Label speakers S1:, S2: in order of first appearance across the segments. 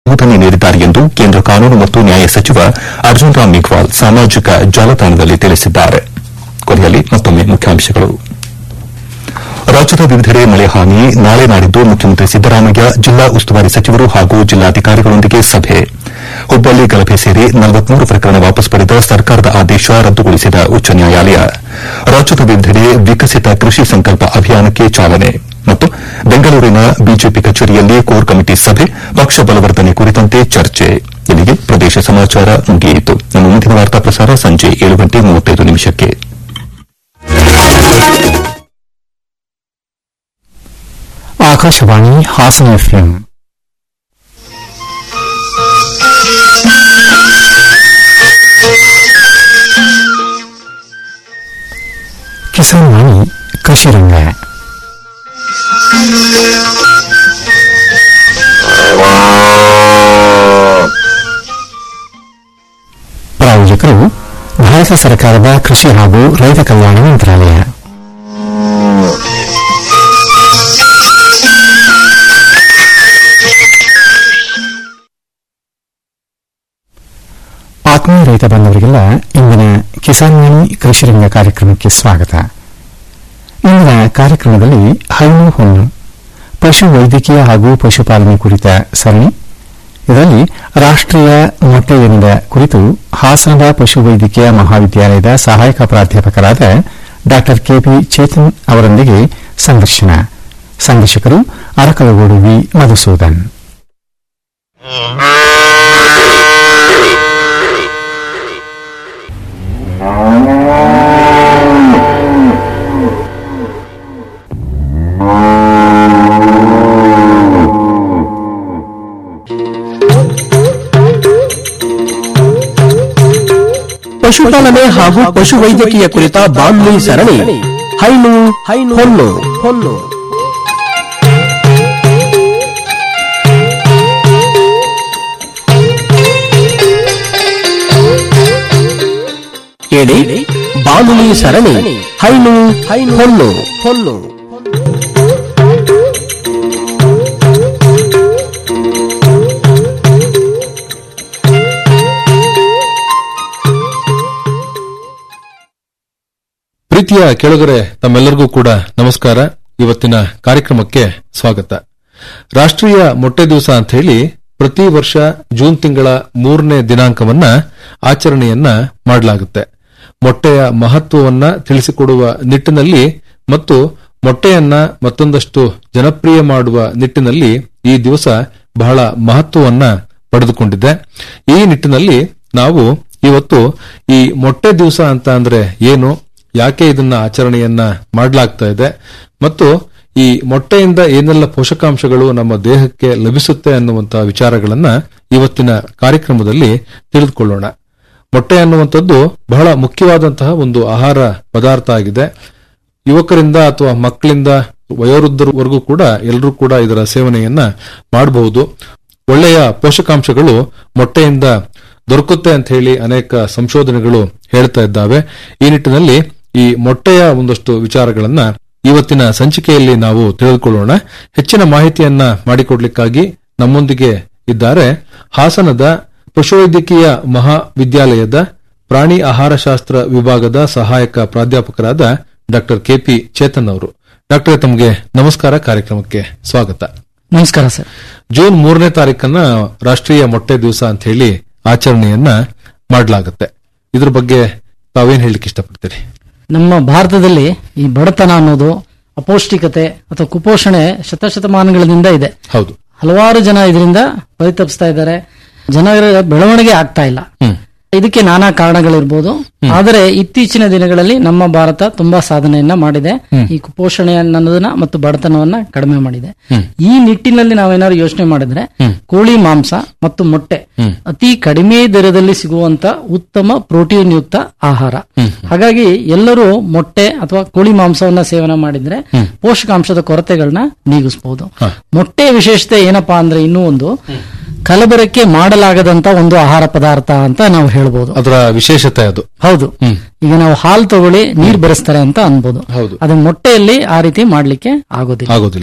S1: ಅನುಮೋದನೆ ನೀಡಿದ್ದಾರೆ ಎಂದು ಕೇಂದ್ರ ಕಾನೂನು ಮತ್ತು ನ್ಯಾಯ ಸಚಿವ ಅರ್ಜುನ್ ರಾಮ್ ಮೇಘ್ವಾಲ್ ಸಾಮಾಜಿಕ ಜಾಲತಾಣದಲ್ಲಿ ತಿಳಿಸಿದ್ದಾರೆ ಕೊನೆಯಲ್ಲಿ ಮತ್ತೊಮ್ಮೆ ಮುಖ್ಯಾಂಶಗಳು ರಾಜ್ಯದ ವಿವಿಧೆಡೆ ಮಳೆ ಹಾನಿ ನಾಳೆ ನಾಡಿದ್ದು ಮುಖ್ಯಮಂತ್ರಿ ಸಿದ್ದರಾಮಯ್ಯ ಜಿಲ್ಲಾ ಉಸ್ತುವಾರಿ ಸಚಿವರು ಹಾಗೂ ಜಿಲ್ಲಾಧಿಕಾರಿಗಳೊಂದಿಗೆ ಸಭೆ ಹುಬ್ಬಳ್ಳಿ ಗಲಭೆ ಸೇರಿ ನಲವತ್ಮೂರು ಪ್ರಕರಣ ವಾಪಸ್ ಪಡೆದ ಸರ್ಕಾರದ ಆದೇಶ ರದ್ದುಗೊಳಿಸಿದ ಉಚ್ಚ ನ್ಯಾಯಾಲಯ ರಾಜ್ಯದ ವಿವಿಧೆಡೆ ವಿಕಸಿತ ಕೃಷಿ ಸಂಕಲ್ಪ ಅಭಿಯಾನಕ್ಕೆ ಚಾಲನೆ ಮತ್ತು ಬೆಂಗಳೂರಿನ ಬಿಜೆಪಿ ಕಚೇರಿಯಲ್ಲಿ ಕೋರ್ ಕಮಿಟಿ ಸಭೆ ಪಕ್ಷ ಬಲವರ್ಧನೆ ಕುರಿತಂತೆ ಚರ್ಚೆ ಇಲ್ಲಿಗೆ ಪ್ರದೇಶ ಸಮಾಚಾರ ಮುಗಿಯಿತು ನಮ್ಮ ಮುಂದಿನ ವಾರ್ತಾ ಪ್ರಸಾರ ಸಂಜೆ ಏಳು ಗಂಟೆ ಮೂವತ್ತೈದು ನಿಮಿಷಕ್ಕೆ
S2: ಆಕಾಶವಾಣಿ ಹಾಸನ ಎಫ್ಎಂ ಕಿಸಾನ್ ವಾಣಿ ಕೃಷಿ ರಂಗ ಪ್ರಾಯೋಜಕರು ಭಾರತ ಸರ್ಕಾರದ ಕೃಷಿ ಹಾಗೂ ರೈತ ಕಲ್ಯಾಣ ಮಂತ್ರಾಲಯ ಆತ್ಮೀಯ ರೈತ ಬಾಂಧವರಿಗೆಲ್ಲ ಇಂದಿನ ಕಿಸಾನ್ ವಾಣಿ ಕೃಷಿ ರಂಗ ಕಾರ್ಯಕ್ರಮಕ್ಕೆ ಸ್ವಾಗತ ಇಂದಿನ ಕಾರ್ಯಕ್ರಮದಲ್ಲಿ ಹಣ್ಣು ಹೊಣ್ಣು ಪಶು ವೈದ್ಯಕೀಯ ಹಾಗೂ ಪಶುಪಾಲನೆ ಕುರಿತ ಸರಣಿ ಇದರಲ್ಲಿ ರಾಷ್ಟ್ರೀಯ ಮೊಟ್ಟೆ ದಿನದ ಕುರಿತು ಹಾಸನದ ಪಶುವೈದ್ಯಕೀಯ ಮಹಾವಿದ್ಯಾಲಯದ ಸಹಾಯಕ ಪ್ರಾಧ್ಯಾಪಕರಾದ ಡಾ ಕೆಪಿ ಚೇತನ್ ಅವರೊಂದಿಗೆ ಸಂದರ್ಶನ ಸಂದರ್ಶಕರು ಅರಕಲಗೂಡು ವಿ ಮಧುಸೂದನ್
S3: ಪಶುಪಾಲನೆ ಹಾಗೂ ಪಶುವೈದ್ಯಕೀಯ ಕುರಿತ ಬಾನ್ಲಿ ಸರಣಿ ಹೈನು ಹೈನು ಹೊನ್ನು ಹೊನ್ನು ಕೇಳಿ ಬಾನುಲಿ ಸರಣಿ ಹೈನು ಹೈನು ಹೊನ್ನು ಹೊನ್ನು
S4: ಪ್ರೀತಿಯ ಕೆಳಗರೆ ತಮ್ಮೆಲ್ಲರಿಗೂ ಕೂಡ ನಮಸ್ಕಾರ ಇವತ್ತಿನ ಕಾರ್ಯಕ್ರಮಕ್ಕೆ ಸ್ವಾಗತ ರಾಷ್ಟ್ರೀಯ ಮೊಟ್ಟೆ ದಿವಸ ಅಂತ ಹೇಳಿ ಪ್ರತಿ ವರ್ಷ ಜೂನ್ ತಿಂಗಳ ಮೂರನೇ ದಿನಾಂಕವನ್ನ ಆಚರಣೆಯನ್ನ ಮಾಡಲಾಗುತ್ತೆ ಮೊಟ್ಟೆಯ ಮಹತ್ವವನ್ನ ತಿಳಿಸಿಕೊಡುವ ನಿಟ್ಟಿನಲ್ಲಿ ಮತ್ತು ಮೊಟ್ಟೆಯನ್ನ ಮತ್ತೊಂದಷ್ಟು ಜನಪ್ರಿಯ ಮಾಡುವ ನಿಟ್ಟಿನಲ್ಲಿ ಈ ದಿವಸ ಬಹಳ ಮಹತ್ವವನ್ನ ಪಡೆದುಕೊಂಡಿದೆ ಈ ನಿಟ್ಟಿನಲ್ಲಿ ನಾವು ಇವತ್ತು ಈ ಮೊಟ್ಟೆ ದಿವಸ ಅಂತ ಅಂದ್ರೆ ಏನು ಯಾಕೆ ಇದನ್ನ ಆಚರಣೆಯನ್ನ ಮಾಡಲಾಗ್ತಾ ಇದೆ ಮತ್ತು ಈ ಮೊಟ್ಟೆಯಿಂದ ಏನೆಲ್ಲ ಪೋಷಕಾಂಶಗಳು ನಮ್ಮ ದೇಹಕ್ಕೆ ಲಭಿಸುತ್ತೆ ಅನ್ನುವಂತಹ ವಿಚಾರಗಳನ್ನ ಇವತ್ತಿನ ಕಾರ್ಯಕ್ರಮದಲ್ಲಿ ತಿಳಿದುಕೊಳ್ಳೋಣ ಮೊಟ್ಟೆ ಅನ್ನುವಂಥದ್ದು ಬಹಳ ಮುಖ್ಯವಾದಂತಹ ಒಂದು ಆಹಾರ ಪದಾರ್ಥ ಆಗಿದೆ ಯುವಕರಿಂದ ಅಥವಾ ಮಕ್ಕಳಿಂದ ವಯೋವೃದ್ಧರವರೆಗೂ ಕೂಡ ಎಲ್ಲರೂ ಕೂಡ ಇದರ ಸೇವನೆಯನ್ನ ಮಾಡಬಹುದು ಒಳ್ಳೆಯ ಪೋಷಕಾಂಶಗಳು ಮೊಟ್ಟೆಯಿಂದ ದೊರಕುತ್ತೆ ಅಂತ ಹೇಳಿ ಅನೇಕ ಸಂಶೋಧನೆಗಳು ಹೇಳ್ತಾ ಇದ್ದಾವೆ ಈ ನಿಟ್ಟಿನಲ್ಲಿ ಈ ಮೊಟ್ಟೆಯ ಒಂದಷ್ಟು ವಿಚಾರಗಳನ್ನ ಇವತ್ತಿನ ಸಂಚಿಕೆಯಲ್ಲಿ ನಾವು ತಿಳಿದುಕೊಳ್ಳೋಣ ಹೆಚ್ಚಿನ ಮಾಹಿತಿಯನ್ನ ಮಾಡಿಕೊಡ್ಲಿಕ್ಕಾಗಿ ನಮ್ಮೊಂದಿಗೆ ಇದ್ದಾರೆ ಹಾಸನದ ಪಶುವೈದ್ಯಕೀಯ ಮಹಾವಿದ್ಯಾಲಯದ ಪ್ರಾಣಿ ಆಹಾರಶಾಸ್ತ್ರ ವಿಭಾಗದ ಸಹಾಯಕ ಪ್ರಾಧ್ಯಾಪಕರಾದ ಡಾಕ್ಟರ್ ಕೆಪಿ ಚೇತನ್ ಅವರು ಡಾಕ್ಟರ್ ತಮಗೆ ನಮಸ್ಕಾರ ಕಾರ್ಯಕ್ರಮಕ್ಕೆ ಸ್ವಾಗತ
S2: ನಮಸ್ಕಾರ ಸರ್
S4: ಜೂನ್ ಮೂರನೇ ತಾರೀಕನ್ನ ರಾಷ್ಟ್ರೀಯ ಮೊಟ್ಟೆ ದಿವಸ ಅಂತ ಹೇಳಿ ಆಚರಣೆಯನ್ನ ಮಾಡಲಾಗುತ್ತೆ ಇದ್ರ ಬಗ್ಗೆ ತಾವೇನ್ ಹೇಳಲಿಕ್ಕೆ ಇಷ್ಟಪಡ್ತೀರಿ
S5: ನಮ್ಮ ಭಾರತದಲ್ಲಿ ಈ ಬಡತನ ಅನ್ನೋದು ಅಪೌಷ್ಟಿಕತೆ ಅಥವಾ ಕುಪೋಷಣೆ ಶತಶತಮಾನಗಳಿಂದ ಇದೆ
S4: ಹೌದು
S5: ಹಲವಾರು ಜನ ಇದರಿಂದ ಪರಿತಪಿಸ್ತಾ ಇದ್ದಾರೆ ಜನರ ಬೆಳವಣಿಗೆ ಆಗ್ತಾ ಇಲ್ಲ
S4: ಹ್ಮ್
S5: ಇದಕ್ಕೆ ನಾನಾ ಕಾರಣಗಳಿರ್ಬೋದು ಆದರೆ ಇತ್ತೀಚಿನ ದಿನಗಳಲ್ಲಿ ನಮ್ಮ ಭಾರತ ತುಂಬಾ ಸಾಧನೆಯನ್ನ ಮಾಡಿದೆ ಈ ಕುಪೋಷಣೆ ಅನ್ನೋದನ್ನ ಮತ್ತು ಬಡತನವನ್ನ ಕಡಿಮೆ ಮಾಡಿದೆ ಈ ನಿಟ್ಟಿನಲ್ಲಿ ನಾವೇನಾದ್ರು ಯೋಚನೆ ಮಾಡಿದ್ರೆ ಕೋಳಿ ಮಾಂಸ ಮತ್ತು ಮೊಟ್ಟೆ ಅತಿ ಕಡಿಮೆ ದರದಲ್ಲಿ ಸಿಗುವಂತ ಉತ್ತಮ ಪ್ರೋಟೀನ್ ಯುಕ್ತ ಆಹಾರ ಹಾಗಾಗಿ ಎಲ್ಲರೂ ಮೊಟ್ಟೆ ಅಥವಾ ಕೋಳಿ ಮಾಂಸವನ್ನ ಸೇವನೆ ಮಾಡಿದ್ರೆ ಪೋಷಕಾಂಶದ ಕೊರತೆಗಳನ್ನ ನೀಗಿಸಬಹುದು ಮೊಟ್ಟೆ ವಿಶೇಷತೆ ಏನಪ್ಪಾ ಅಂದ್ರೆ ಇನ್ನೂ ಒಂದು ಕಲಬೆರಕೆ ಮಾಡಲಾಗದಂತ ಒಂದು ಆಹಾರ ಪದಾರ್ಥ ಅಂತ ನಾವು ಹೇಳ್ಬೋದು
S4: ಅದರ ವಿಶೇಷತೆ ಅದು
S5: ಹೌದು ಈಗ ನಾವು ಹಾಲು ತಗೊಳ್ಳಿ ನೀರ್ ಬೆರೆಸ್ತಾರೆ ಅಂತ ಅನ್ಬೋದು
S4: ಹೌದು.
S5: ಅದು ಮೊಟ್ಟೆಯಲ್ಲಿ ಆ ರೀತಿ ಮಾಡ್ಲಿಕ್ಕೆ ಆಗೋದಿಲ್ಲ
S4: ಆಗೋದಿಲ್ಲ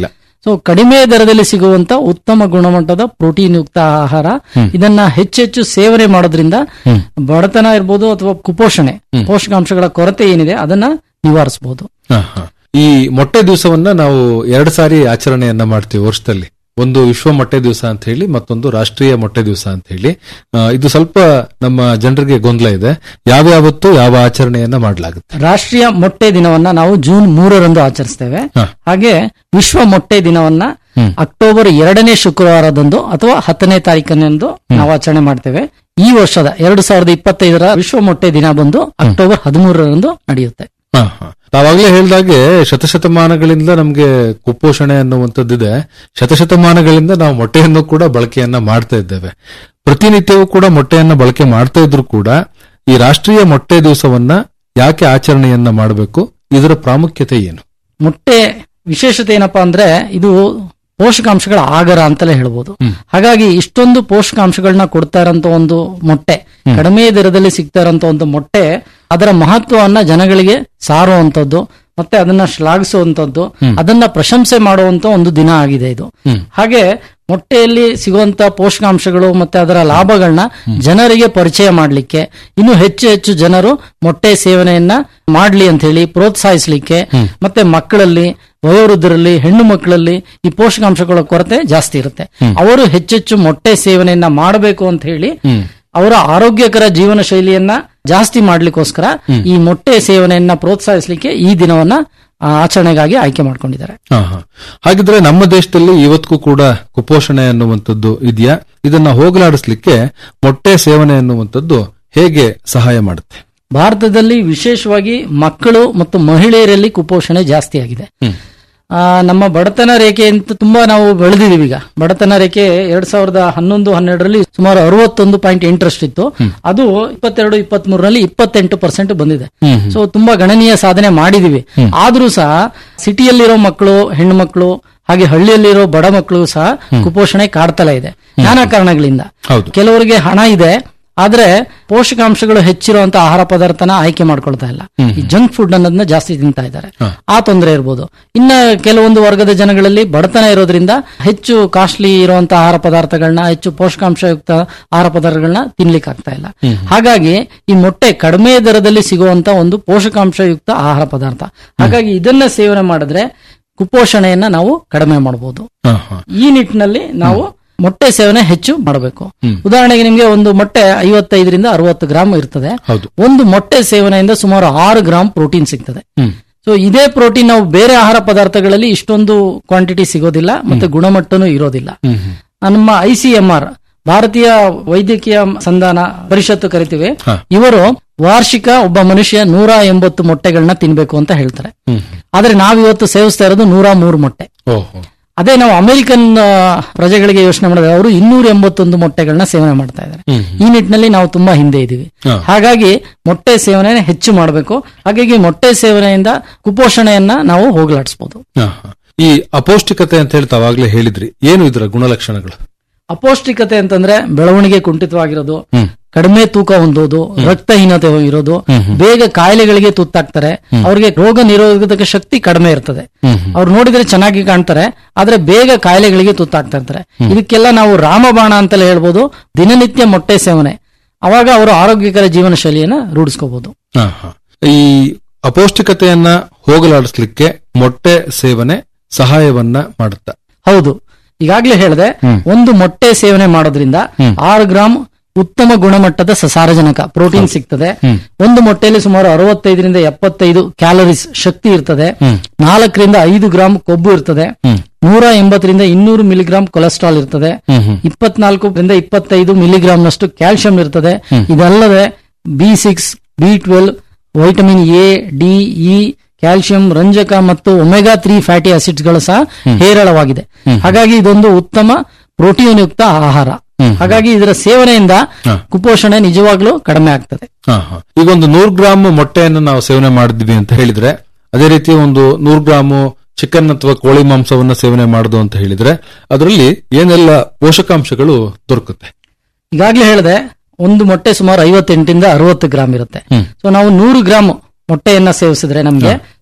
S5: ಸೊ ಕಡಿಮೆ ದರದಲ್ಲಿ ಸಿಗುವಂತ ಉತ್ತಮ ಗುಣಮಟ್ಟದ ಪ್ರೋಟೀನ್ ಯುಕ್ತ ಆಹಾರ ಇದನ್ನ ಹೆಚ್ಚೆಚ್ಚು ಸೇವನೆ ಮಾಡೋದ್ರಿಂದ ಬಡತನ ಇರ್ಬೋದು ಅಥವಾ ಕುಪೋಷಣೆ ಪೋಷಕಾಂಶಗಳ ಕೊರತೆ ಏನಿದೆ ಅದನ್ನ ನಿವಾರಿಸಬಹುದು
S4: ಹ, ಹ. ಈ ಮೊಟ್ಟೆ ದಿವಸವನ್ನ ನಾವು ಎರಡು ಸಾರಿ ಆಚರಣೆಯನ್ನ ಮಾಡ್ತೀವಿ ವರ್ಷದಲ್ಲಿ ಒಂದು ವಿಶ್ವ ಮೊಟ್ಟೆ ದಿವಸ ಅಂತ ಹೇಳಿ ಮತ್ತೊಂದು ರಾಷ್ಟ್ರೀಯ ಮೊಟ್ಟೆ ದಿವಸ ಅಂತ ಹೇಳಿ ಆ, ಇದು ಸ್ವಲ್ಪ ನಮ್ಮ ಜನರಿಗೆ ಗೊಂದಲ ಇದೆ ಯಾವ್ಯಾವತ್ತು ಯಾವ ಆಚರಣೆಯನ್ನ ಮಾಡಲಾಗುತ್ತೆ
S5: ರಾಷ್ಟ್ರೀಯ ಮೊಟ್ಟೆ ದಿನವನ್ನ ನಾವು ಜೂನ್ ಮೂರರಂದು ಆಚರಿಸ್ತೇವೆ
S4: ಹ.
S5: ಹಾಗೆ ವಿಶ್ವ ಮೊಟ್ಟೆ ದಿನವನ್ನ ಅಕ್ಟೋಬರ್ ಎರಡನೇ ಶುಕ್ರವಾರದಂದು ಅಥವಾ ಹತ್ತನೇ ತಾರೀಕನ್ನಂದು ನಾವು ಆಚರಣೆ ಮಾಡ್ತೇವೆ ಈ ವರ್ಷದ ಎರಡು ಸಾವಿರದ ಇಪ್ಪತ್ತೈದರ ವಿಶ್ವ ಮೊಟ್ಟೆ ದಿನ ಬಂದು ಅಕ್ಟೋಬರ್ ಹದಿಮೂರರಂದು ನಡೆಯುತ್ತೆ
S4: ಹ, ಹ. ತಾವಾಗ್ಲೇ ಹೇಳ್ದಾಗೆ ಶತಶತಮಾನಗಳಿಂದ ನಮ್ಗೆ ಕುಪೋಷಣೆ ಅನ್ನುವಂಥದ್ದಿದೆ ಶತಶತಮಾನಗಳಿಂದ ನಾವು ಮೊಟ್ಟೆಯನ್ನು ಕೂಡ ಬಳಕೆಯನ್ನ ಮಾಡ್ತಾ ಇದ್ದೇವೆ ಪ್ರತಿನಿತ್ಯವೂ ಕೂಡ ಮೊಟ್ಟೆಯನ್ನ ಬಳಕೆ ಮಾಡ್ತಾ ಇದ್ರು ಕೂಡ ಈ ರಾಷ್ಟ್ರೀಯ ಮೊಟ್ಟೆ ದಿವಸವನ್ನ ಯಾಕೆ ಆಚರಣೆಯನ್ನ ಮಾಡಬೇಕು ಇದರ ಪ್ರಾಮುಖ್ಯತೆ ಏನು
S5: ಮೊಟ್ಟೆ ವಿಶೇಷತೆ ಏನಪ್ಪಾ ಅಂದ್ರೆ ಇದು ಪೋಷಕಾಂಶಗಳ ಆಗರ ಅಂತಲೇ ಹೇಳ್ಬೋದು ಹಾಗಾಗಿ ಇಷ್ಟೊಂದು ಪೋಷಕಾಂಶಗಳನ್ನ ಕೊಡ್ತಾ ಇರೋಂತ ಒಂದು ಮೊಟ್ಟೆ ಕಡಿಮೆ ದರದಲ್ಲಿ ಸಿಗ್ತಾ ಇರೋಂತ ಒಂದು ಮೊಟ್ಟೆ ಅದರ ಮಹತ್ವವನ್ನ ಜನಗಳಿಗೆ ಸಾರುವಂತದ್ದು ಮತ್ತೆ ಅದನ್ನ ಶ್ಲಾಘಿಸುವಂತದ್ದು ಅದನ್ನ ಪ್ರಶಂಸೆ ಮಾಡುವಂತ ಒಂದು ದಿನ ಆಗಿದೆ ಇದು ಹಾಗೆ ಮೊಟ್ಟೆಯಲ್ಲಿ ಸಿಗುವಂತ ಪೋಷಕಾಂಶಗಳು ಮತ್ತೆ ಅದರ ಲಾಭಗಳನ್ನ ಜನರಿಗೆ ಪರಿಚಯ ಮಾಡಲಿಕ್ಕೆ ಇನ್ನು ಹೆಚ್ಚು ಹೆಚ್ಚು ಜನರು ಮೊಟ್ಟೆ ಸೇವನೆಯನ್ನ ಮಾಡ್ಲಿ ಅಂತ ಹೇಳಿ ಪ್ರೋತ್ಸಾಹಿಸಲಿಕ್ಕೆ ಮತ್ತೆ ಮಕ್ಕಳಲ್ಲಿ ವಯೋವೃದ್ಧರಲ್ಲಿ ಹೆಣ್ಣು ಮಕ್ಕಳಲ್ಲಿ ಈ ಪೋಷಕಾಂಶಗಳ ಕೊರತೆ ಜಾಸ್ತಿ ಇರುತ್ತೆ ಅವರು ಹೆಚ್ಚೆಚ್ಚು ಮೊಟ್ಟೆ ಸೇವನೆಯನ್ನ ಮಾಡಬೇಕು ಅಂತ ಹೇಳಿ ಅವರ ಆರೋಗ್ಯಕರ ಜೀವನ ಶೈಲಿಯನ್ನ ಜಾಸ್ತಿ ಮಾಡ್ಲಿಕ್ಕೋಸ್ಕರ ಈ ಮೊಟ್ಟೆ ಸೇವನೆಯನ್ನ ಪ್ರೋತ್ಸಾಹಿಸಲಿಕ್ಕೆ ಈ ದಿನವನ್ನ ಆ, ಆಚರಣೆಗಾಗಿ ಆಯ್ಕೆ ಮಾಡ್ಕೊಂಡಿದ್ದಾರೆ
S4: ಹ, ಹ. ಹಾಗಿದ್ರೆ ನಮ್ಮ ದೇಶದಲ್ಲಿ ಇವತ್ತಿಗೂ ಕೂಡ ಕುಪೋಷಣೆ ಅನ್ನುವಂಥದ್ದು ಇದೆಯಾ ಇದನ್ನ ಹೋಗಲಾಡಿಸ್ಲಿಕ್ಕೆ ಮೊಟ್ಟೆ ಸೇವನೆ ಅನ್ನುವಂಥದ್ದು ಹೇಗೆ ಸಹಾಯ ಮಾಡುತ್ತೆ
S5: ಭಾರತದಲ್ಲಿ ವಿಶೇಷವಾಗಿ ಮಕ್ಕಳು ಮತ್ತು ಮಹಿಳೆಯರಲ್ಲಿ ಕುಪೋಷಣೆ ಜಾಸ್ತಿ ಆಗಿದೆ ಆ, ನಮ್ಮ ಬಡತನ ರೇಖೆ ಅಂತ ತುಂಬಾ ನಾವು ಬೆಳೆದಿದೀವಿ ಈಗ ಬಡತನ ರೇಖೆ ಎರಡ್ ಸಾವಿರದ ಹನ್ನೊಂದು ಹನ್ನೆರಡರಲ್ಲಿ ಸುಮಾರು ಅರವತ್ತೊಂದು ಪಾಯಿಂಟ್ ಎಂಟರಷ್ಟು ಇತ್ತು ಅದು ಇಪ್ಪತ್ತೆರಡು ಇಪ್ಪತ್ತ್ ಮೂರರಲ್ಲಿ ಇಪ್ಪತ್ತೆಂಟು ಪರ್ಸೆಂಟ್ ಬಂದಿದೆ ಸೊ ತುಂಬಾ ಗಣನೀಯ ಸಾಧನೆ ಮಾಡಿದೀವಿ ಆದ್ರೂ ಸಹ ಸಿಟಿಯಲ್ಲಿರೋ ಮಕ್ಕಳು ಹೆಣ್ಣು ಮಕ್ಕಳು ಹಾಗೆ ಹಳ್ಳಿಯಲ್ಲಿರೋ ಬಡ ಮಕ್ಕಳು ಸಹ ಕುಪೋಷಣೆ ಕಾಡ್ತಲೇ ಇದೆ ನಾನಾ ಕಾರಣಗಳಿಂದ
S4: ಹೌದು.
S5: ಕೆಲವರಿಗೆ ಹಣ ಇದೆ ಆದ್ರೆ ಪೋಷಕಾಂಶಗಳು ಹೆಚ್ಚಿರುವಂತ ಆಹಾರ ಪದಾರ್ಥನ ಆಯ್ಕೆ ಮಾಡ್ಕೊಳ್ತಾ ಇಲ್ಲ ಈ ಜಂಕ್ ಫುಡ್ ಅನ್ನೋದನ್ನ ಜಾಸ್ತಿ ತಿಂತಾ ಇದ್ದಾರೆ ಆ ತೊಂದರೆ ಇರ್ಬೋದು ಇನ್ನ ಕೆಲವೊಂದು ವರ್ಗದ ಜನಗಳಲ್ಲಿ ಬಡತನ ಇರೋದ್ರಿಂದ ಹೆಚ್ಚು ಕಾಸ್ಟ್ಲಿ ಇರುವಂತ ಆಹಾರ ಪದಾರ್ಥಗಳನ್ನ ಹೆಚ್ಚು ಪೋಷಕಾಂಶಯುಕ್ತ ಆಹಾರ ಪದಾರ್ಥಗಳನ್ನ ತಿನ್ಲಿಕ್ಕೆ ಆಗ್ತಾ ಇಲ್ಲ ಹಾಗಾಗಿ ಈ ಮೊಟ್ಟೆ ಕಡಿಮೆ ದರದಲ್ಲಿ ಸಿಗುವಂತ ಒಂದು ಪೋಷಕಾಂಶಯುಕ್ತ ಆಹಾರ ಪದಾರ್ಥ ಹಾಗಾಗಿ ಇದನ್ನ ಸೇವನೆ ಮಾಡಿದ್ರೆ ಕುಪೋಷಣೆಯನ್ನ ನಾವು ಕಡಿಮೆ ಮಾಡಬಹುದು
S4: ಹ, ಹ.
S5: ಈ ನಿಟ್ಟಿನಲ್ಲಿ ನಾವು ಮೊಟ್ಟೆ ಸೇವನೆ ಹೆಚ್ಚು ಮಾಡಬೇಕು ಉದಾಹರಣೆಗೆ ನಿಮಗೆ ಒಂದು ಮೊಟ್ಟೆ ಐವತ್ತೈದರಿಂದ ಅರವತ್ತು ಗ್ರಾಮ್ ಇರ್ತದೆ
S4: ಹೌದು.
S5: ಒಂದು ಮೊಟ್ಟೆ ಸೇವನೆಯಿಂದ ಸುಮಾರು ಆರು ಗ್ರಾಮ್ ಪ್ರೋಟೀನ್ ಸಿಗ್ತದೆ ಸೊ ಇದೇ ಪ್ರೋಟೀನ್ ನಾವು ಬೇರೆ ಆಹಾರ ಪದಾರ್ಥಗಳಲ್ಲಿ ಇಷ್ಟೊಂದು ಕ್ವಾಂಟಿಟಿ ಸಿಗೋದಿಲ್ಲ ಮತ್ತೆ ಗುಣಮಟ್ಟನೂ ಇರೋದಿಲ್ಲ ನಮ್ಮ ಐ ಸಿ ಎಂ ಆರ್ ಭಾರತೀಯ ವೈದ್ಯಕೀಯ ಸಂಧಾನ ಪರಿಷತ್ತು ಕರಿತೀವಿ ಇವರು ವಾರ್ಷಿಕ ಒಬ್ಬ ಮನುಷ್ಯ ನೂರ ಎಂಬತ್ತು ಮೊಟ್ಟೆಗಳನ್ನ ತಿನ್ಬೇಕು ಅಂತ ಹೇಳ್ತಾರೆ ಆದ್ರೆ ನಾವಿವತ್ತು ಸೇವಿಸ್ತಾ ಇರೋದು ನೂರ ಮೂರು ಮೊಟ್ಟೆ
S4: ಓಹೋ
S5: ಅದೇ ನಾವು ಅಮೆರಿಕನ್ ಆ, ಪ್ರಜೆಗಳಿಗೆ ಯೋಚನೆ ಮಾಡಿದ್ರೆ ಅವರು ಇನ್ನೂರ ಎಂಬತ್ತೊಂದು ಮೊಟ್ಟೆಗಳನ್ನ ಸೇವನೆ ಮಾಡ್ತಾ ಇದ್ದಾರೆ ಈ ನಿಟ್ಟಿನಲ್ಲಿ ನಾವು ತುಂಬಾ ಹಿಂದೆ ಇದ್ದೀವಿ ಹಾಗಾಗಿ ಮೊಟ್ಟೆ ಸೇವನೆ ಹೆಚ್ಚು ಮಾಡಬೇಕು ಹಾಗಾಗಿ ಮೊಟ್ಟೆ ಸೇವನೆಯಿಂದ ಕುಪೋಷಣೆಯನ್ನ ನಾವು ಹೋಗಲಾಡಿಸಬಹುದು
S4: ಹ, ಹ. ಈ ಅಪೌಷ್ಟಿಕತೆ ಅಂತ ಹೇಳಿ ತಾವಾಗ್ಲೇ ಹೇಳಿದ್ರಿ ಏನು ಇದರ ಗುಣಲಕ್ಷಣಗಳು
S5: ಅಪೌಷ್ಟಿಕತೆ ಅಂತಂದ್ರೆ ಬೆಳವಣಿಗೆ ಕುಂಠಿತವಾಗಿರೋದು ಕಡಿಮೆ ತೂಕ ಹೊಂದೋದು ರಕ್ತಹೀನತೆ ಇರೋದು ಬೇಗ ಕಾಯಿಲೆಗಳಿಗೆ ತುತ್ತಾಗ್ತಾರೆ ಅವ್ರಿಗೆ ರೋಗ ನಿರೋಧಕ ಶಕ್ತಿ ಕಡಿಮೆ ಇರ್ತದೆ ಅವ್ರು ನೋಡಿದ್ರೆ ಚೆನ್ನಾಗಿ ಕಾಣ್ತಾರೆ ಆದ್ರೆ ಬೇಗ ಕಾಯಿಲೆಗಳಿಗೆ ತುತ್ತಾಗ್ತಾ ಇರ್ತಾರೆ ಇದಕ್ಕೆಲ್ಲ ನಾವು ರಾಮಬಾಣ ಅಂತಲೇ ಹೇಳ್ಬೋದು ದಿನನಿತ್ಯ ಮೊಟ್ಟೆ ಸೇವನೆ ಅವಾಗ ಅವರು ಆರೋಗ್ಯಕರ ಜೀವನ ಶೈಲಿಯನ್ನ ರೂಢಿಸ್ಕೋಬಹುದು
S4: ಹ, ಹ. ಈ ಅಪೌಷ್ಟಿಕತೆಯನ್ನ ಹೋಗಲಾಡಿಸ್ಲಿಕ್ಕೆ ಮೊಟ್ಟೆ ಸೇವನೆ ಸಹಾಯವನ್ನ ಮಾಡುತ್ತ
S5: ಹೌದು ಈಗಾಗ್ಲೇ ಹೇಳಿದೆ ಒಂದು ಮೊಟ್ಟೆ ಸೇವನೆ ಮಾಡೋದ್ರಿಂದ ಆರು ಗ್ರಾಮ್ ಉತ್ತಮ ಗುಣಮಟ್ಟದ ಸಸಾರಜನಕ ಪ್ರೋಟೀನ್ ಸಿಗ್ತದೆ ಒಂದು ಮೊಟ್ಟೆಯಲ್ಲಿ ಸುಮಾರು ಅರವತ್ತೈದರಿಂದ ಎಪ್ಪತ್ತೈದು ಕ್ಯಾಲರೀಸ್ ಶಕ್ತಿ ಇರ್ತದೆ ನಾಲ್ಕರಿಂದ ಐದು ಗ್ರಾಮ್ ಕೊಬ್ಬು ಇರ್ತದೆ ನೂರ ಎಂಬತ್ತರಿಂದ ಇನ್ನೂರು ಮಿಲಿಗ್ರಾಮ್ ಕೊಲೆಸ್ಟ್ರಾಲ್ ಇರ್ತದೆ ಇಪ್ಪತ್ನಾಲ್ಕರಿಂದ ಇಪ್ಪತ್ತೈದು ಮಿಲಿಗ್ರಾಮ್ ನಷ್ಟು ಕ್ಯಾಲ್ಸಿಯಂ ಇರ್ತದೆ ಇದಲ್ಲದೆ B six B twelve vitamin A D E calcium ರಂಜಕ ಮತ್ತು ಒಮೆಗಾ ತ್ರೀ ಫ್ಯಾಟಿ ಆಸಿಡ್ಸ್ ಗಳು ಸಹ ಹೇರಳವಾಗಿದೆ ಹಾಗಾಗಿ ಇದೊಂದು ಉತ್ತಮ ಪ್ರೋಟೀನ್ ಯುಕ್ತ ಆಹಾರ ಹಾಗಾಗಿ ಇದರ ಸೇವನೆಯಿಂದ ಕುಪೋಷಣೆ ನಿಜವಾಗ್ಲೂ ಕಡಿಮೆ ಆಗ್ತದೆ
S4: ಹ, ಹ. ಈಗ ಒಂದು ನೂರು ಗ್ರಾಮ್ ಮೊಟ್ಟೆಯನ್ನು ನಾವು ಸೇವನೆ ಮಾಡಿದ್ವಿ ಅಂತ ಹೇಳಿದ್ರೆ ಅದೇ ರೀತಿ ಒಂದು ನೂರು ಗ್ರಾಮು ಚಿಕನ್ ಅಥವಾ ಕೋಳಿ ಮಾಂಸವನ್ನ ಸೇವನೆ ಮಾಡುದು ಅಂತ ಹೇಳಿದ್ರೆ ಅದರಲ್ಲಿ ಏನೆಲ್ಲ ಪೋಷಕಾಂಶಗಳು ದೊರಕುತ್ತೆ
S5: ಈಗಾಗ್ಲೇ ಹೇಳಿದೆ ಒಂದು ಮೊಟ್ಟೆ ಸುಮಾರು ಐವತ್ತೆಂಟರಿಂದ ಅರವತ್ತು ಗ್ರಾಮ್ ಇರುತ್ತೆ ಸೊ ನಾವು ನೂರು ಗ್ರಾಮ್ ಮೊಟ್ಟೆಯನ್ನ ಸೇವಿಸಿದ್ರೆ ನಮ್ಗೆ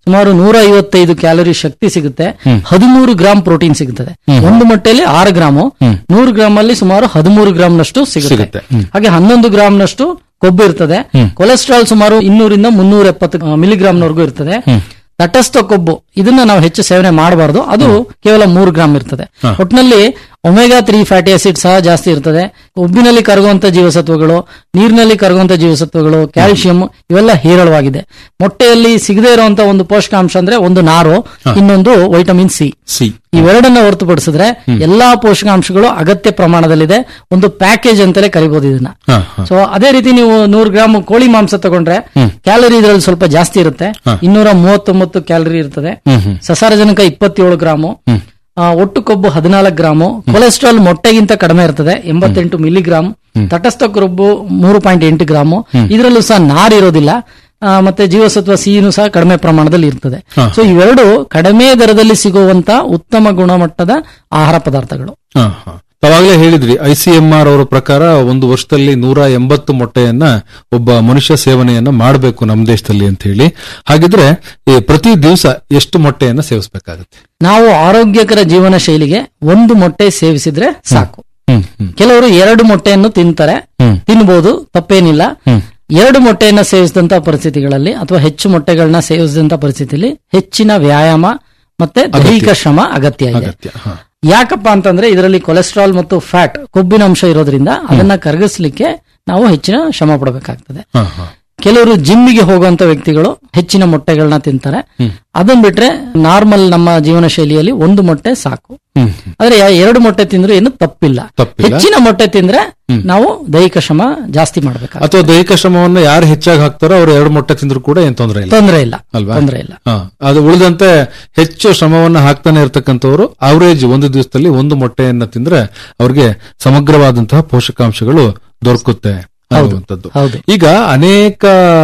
S5: ಸುಮಾರು ನೂರ ಐವತ್ತೈದು ಕ್ಯಾಲೋರಿ ಶಕ್ತಿ ಸಿಗುತ್ತೆ ಹದಿಮೂರು ಗ್ರಾಂ ಪ್ರೋಟೀನ್ ಸಿಗುತ್ತದೆ ಒಂದು ಮೊಟ್ಟೆಯಲ್ಲಿ ಆರು ಗ್ರಾಮು ನೂರು ಗ್ರಾಮ್ ಅಲ್ಲಿ ಸುಮಾರು ಹದಿಮೂರು ಗ್ರಾಂನಷ್ಟು ಸಿಗುತ್ತೆ
S4: ಸಿಗುತ್ತೆ.
S5: ಹಾಗೆ ಹನ್ನೊಂದು ಗ್ರಾಂನಷ್ಟು ಕೊಬ್ಬು ಇರ್ತದೆ ಕೊಲೆಸ್ಟ್ರಾಲ್ ಸುಮಾರು ಇನ್ನೂರಿಂದ ಮುನ್ನೂರ ಎಪ್ಪತ್ತು ಮಿಲಿಗ್ರಾಂವರೆಗೂ ಇರ್ತದೆ ತಟಸ್ಥ ಕೊಬ್ಬು ಇದನ್ನ ನಾವು ಹೆಚ್ಚು ಸೇವನೆ ಮಾಡಬಾರದು ಅದು ಕೇವಲ ಮೂರು ಗ್ರಾಮ್ ಇರ್ತದೆ ಒಟ್ಟಿನಲ್ಲಿ ಒಮೆಗಾ ತ್ರೀ ಫ್ಯಾಟಿ ಆಸಿಡ್ ಸಹ ಜಾಸ್ತಿ ಇರ್ತದೆ ಉಬ್ಬಿನಲ್ಲಿ ಕರಗುವಂತ ಜೀವಸತ್ವಗಳು ನೀರಿನಲ್ಲಿ ಕರಗುವಂತ ಜೀವಸತ್ವಗಳು ಕ್ಯಾಲ್ಸಿಯಂ ಇವೆಲ್ಲ ಹೇರಳವಾಗಿದೆ ಮೊಟ್ಟೆಯಲ್ಲಿ ಸಿಗದೇ ಇರುವಂತ ಒಂದು ಪೋಷಕಾಂಶ ಅಂದ್ರೆ ಒಂದು ನಾರು ಇನ್ನೊಂದು ವೈಟಮಿನ್ ಸಿ
S4: ಸಿ
S5: ಇವೆರಡನ್ನ ಹೊರತುಪಡಿಸಿದ್ರೆ ಎಲ್ಲಾ ಪೋಷಕಾಂಶಗಳು ಅಗತ್ಯ ಪ್ರಮಾಣದಲ್ಲಿದೆ ಒಂದು ಪ್ಯಾಕೇಜ್ ಅಂತಲೇ ಕರಿಬಹುದು ಇದನ್ನ
S4: ಹಾ, ಹಾ.
S5: ಸೊ ಅದೇ ರೀತಿ ನೀವು ನೂರು ಗ್ರಾಮ್ ಕೋಳಿ ಮಾಂಸ ತಗೊಂಡ್ರೆ ಕ್ಯಾಲರಿ ಇದರಲ್ಲಿ ಸ್ವಲ್ಪ ಜಾಸ್ತಿ ಇರುತ್ತೆ ಇನ್ನೂರ ಮೂವತ್ತೊಂಬತ್ತು ಕ್ಯಾಲರಿ ಇರ್ತದೆ ಸಸಾರಜನಕ ಇಪ್ಪತ್ತೇಳು ಗ್ರಾಮು ಆ, ಒಟ್ಟು ಕೊಬ್ಬು ಹದಿನಾಲ್ಕು ಗ್ರಾಮು ಕೊಲೆಸ್ಟ್ರಾಲ್ ಮೊಟ್ಟೆಗಿಂತ ಕಡಿಮೆ ಇರ್ತದೆ ಎಂಬತ್ತೆಂಟು ಮಿಲಿಗ್ರಾಮ್ ತಟಸ್ಥ ಕೊಬ್ಬು ಮೂರು ಪಾಯಿಂಟ್ ಎಂಟು ಗ್ರಾಮು ಇದರಲ್ಲೂ ಸಹ ನಾರ್ ಇರೋದಿಲ್ಲ ಆ, ಮತ್ತೆ ಜೀವಸತ್ವ ಸಿಹಿನೂ ಸಹ ಕಡಿಮೆ ಪ್ರಮಾಣದಲ್ಲಿ ಇರ್ತದೆ ಸೊ ಇವೆರಡು ಕಡಿಮೆ ದರದಲ್ಲಿ ಸಿಗುವಂತ ಉತ್ತಮ ಗುಣಮಟ್ಟದ ಆಹಾರ ಪದಾರ್ಥಗಳು
S4: ಹಾ, ಹಾ. ತಾವಾಗ್ಲೇ ಹೇಳಿದ್ರಿ ಐಸಿಎಂಆರ್ ಅವರ ಪ್ರಕಾರ ಒಂದು ವರ್ಷದಲ್ಲಿ ನೂರ ಎಂಬತ್ತು ಮೊಟ್ಟೆಯನ್ನ ಒಬ್ಬ ಮನುಷ್ಯ ಸೇವನೆಯನ್ನ ಮಾಡಬೇಕು ನಮ್ಮ ದೇಶದಲ್ಲಿ ಅಂತ ಹೇಳಿ ಹಾಗಿದ್ರೆ ಈ ಪ್ರತಿ ದಿವಸ ಎಷ್ಟು ಮೊಟ್ಟೆಯನ್ನ ಸೇವಿಸಬೇಕಾಗುತ್ತೆ
S5: ನಾವು ಆರೋಗ್ಯಕರ ಜೀವನ ಶೈಲಿಗೆ ಒಂದು ಮೊಟ್ಟೆ ಸೇವಿಸಿದ್ರೆ ಸಾಕು
S4: ಹ್ಮ್ ಹ್ಮ್
S5: ಕೆಲವರು ಎರಡು ಮೊಟ್ಟೆಯನ್ನು ತಿಂತಾರೆ ತಿನ್ಬಹುದು ತಪ್ಪೇನಿಲ್ಲ ಎರಡು ಮೊಟ್ಟೆಯನ್ನ ಸೇವಿಸಿದಂತ ಪರಿಸ್ಥಿತಿಗಳಲ್ಲಿ ಅಥವಾ ಹೆಚ್ಚು ಮೊಟ್ಟೆಗಳನ್ನ ಸೇವಿಸಿದಂತ ಪರಿಸ್ಥಿತಿಯಲ್ಲಿ ಹೆಚ್ಚಿನ ವ್ಯಾಯಾಮ ಮತ್ತೆ ದೈಹಿಕ ಶ್ರಮ ಅಗತ್ಯ ಇದೆ
S4: ಅಗತ್ಯ ಹಾ.
S5: ಯಾಕಪ್ಪ ಅಂತಂದ್ರೆ ಇದರಲ್ಲಿ ಕೊಲೆಸ್ಟ್ರಾಲ್ ಮತ್ತು ಫ್ಯಾಟ್ ಕೊಬ್ಬಿನ ಅಂಶ ಇರೋದ್ರಿಂದ ಅದನ್ನ ಕರಗಿಸ್ಲಿಕ್ಕೆ ನಾವು ಹೆಚ್ಚಿನ ಶ್ರಮ ಪಡಬೇಕಾಗ್ತದೆ
S4: ಹಾ, ಹಾ.
S5: ಕೆಲವರು ಜಿಮ್ಮಿಗೆ ಹೋಗುವಂತ ವ್ಯಕ್ತಿಗಳು ಹೆಚ್ಚಿನ ಮೊಟ್ಟೆಗಳನ್ನ ತಿಂತಾರೆ ಅದನ್ ಬಿಟ್ರೆ ನಾರ್ಮಲ್ ನಮ್ಮ ಜೀವನ ಶೈಲಿಯಲ್ಲಿ ಒಂದು ಮೊಟ್ಟೆ ಸಾಕು
S4: ಹ್ಮ್ ಹ್ಮ್.
S5: ಆದ್ರೆ ಯಾ- ಎರಡು ಮೊಟ್ಟೆ ತಿಂದ್ರು ಏನು ತಪ್ಪಿಲ್ಲ
S4: ತಪ್ಪಿಲ್ಲ.
S5: ಹೆಚ್ಚಿನ ಮೊಟ್ಟೆ ತಿಂದ್ರೆ ನಾವು ದೈಹಿಕ ಶ್ರಮ ಜಾಸ್ತಿ ಮಾಡ್ಬೇಕಾಗುತ್ತೆ
S4: ಅಥವಾ ದೈಹಿಕ ಶ್ರಮವನ್ನ ಯಾರು ಹೆಚ್ಚಾಗಿ ಹಾಕ್ತಾರೋ ಅವ್ರು ಎರಡು ಮೊಟ್ಟೆ ತಿಂದ್ರು ಕೂಡ ಏನ್ ತೊಂದರೆ ಇಲ್ಲ
S5: ತೊಂದರೆ ಇಲ್ಲ
S4: ಅಲ್ವಾ
S5: ತೊಂದರೆ ಇಲ್ಲ
S4: ಹಾ. ಅದು ಉಳಿದಂತೆ ಹೆಚ್ಚು ಶ್ರಮವನ್ನ ಹಾಕ್ತಾನೆ ಇರ್ತಕ್ಕಂಥವ್ರು ಅವರೇಜ್ ಒಂದು ದಿವಸದಲ್ಲಿ ಒಂದು ಮೊಟ್ಟೆಯನ್ನ ತಿಂದ್ರೆ ಅವ್ರಿಗೆ ಸಮಗ್ರವಾದಂತಹ ಪೋಷಕಾಂಶಗಳು ದೊರಕುತ್ತೆ ಅನ್ನುವಂಥದ್ದು
S5: ಹೌದು.
S4: ಈಗ ಅನೇಕ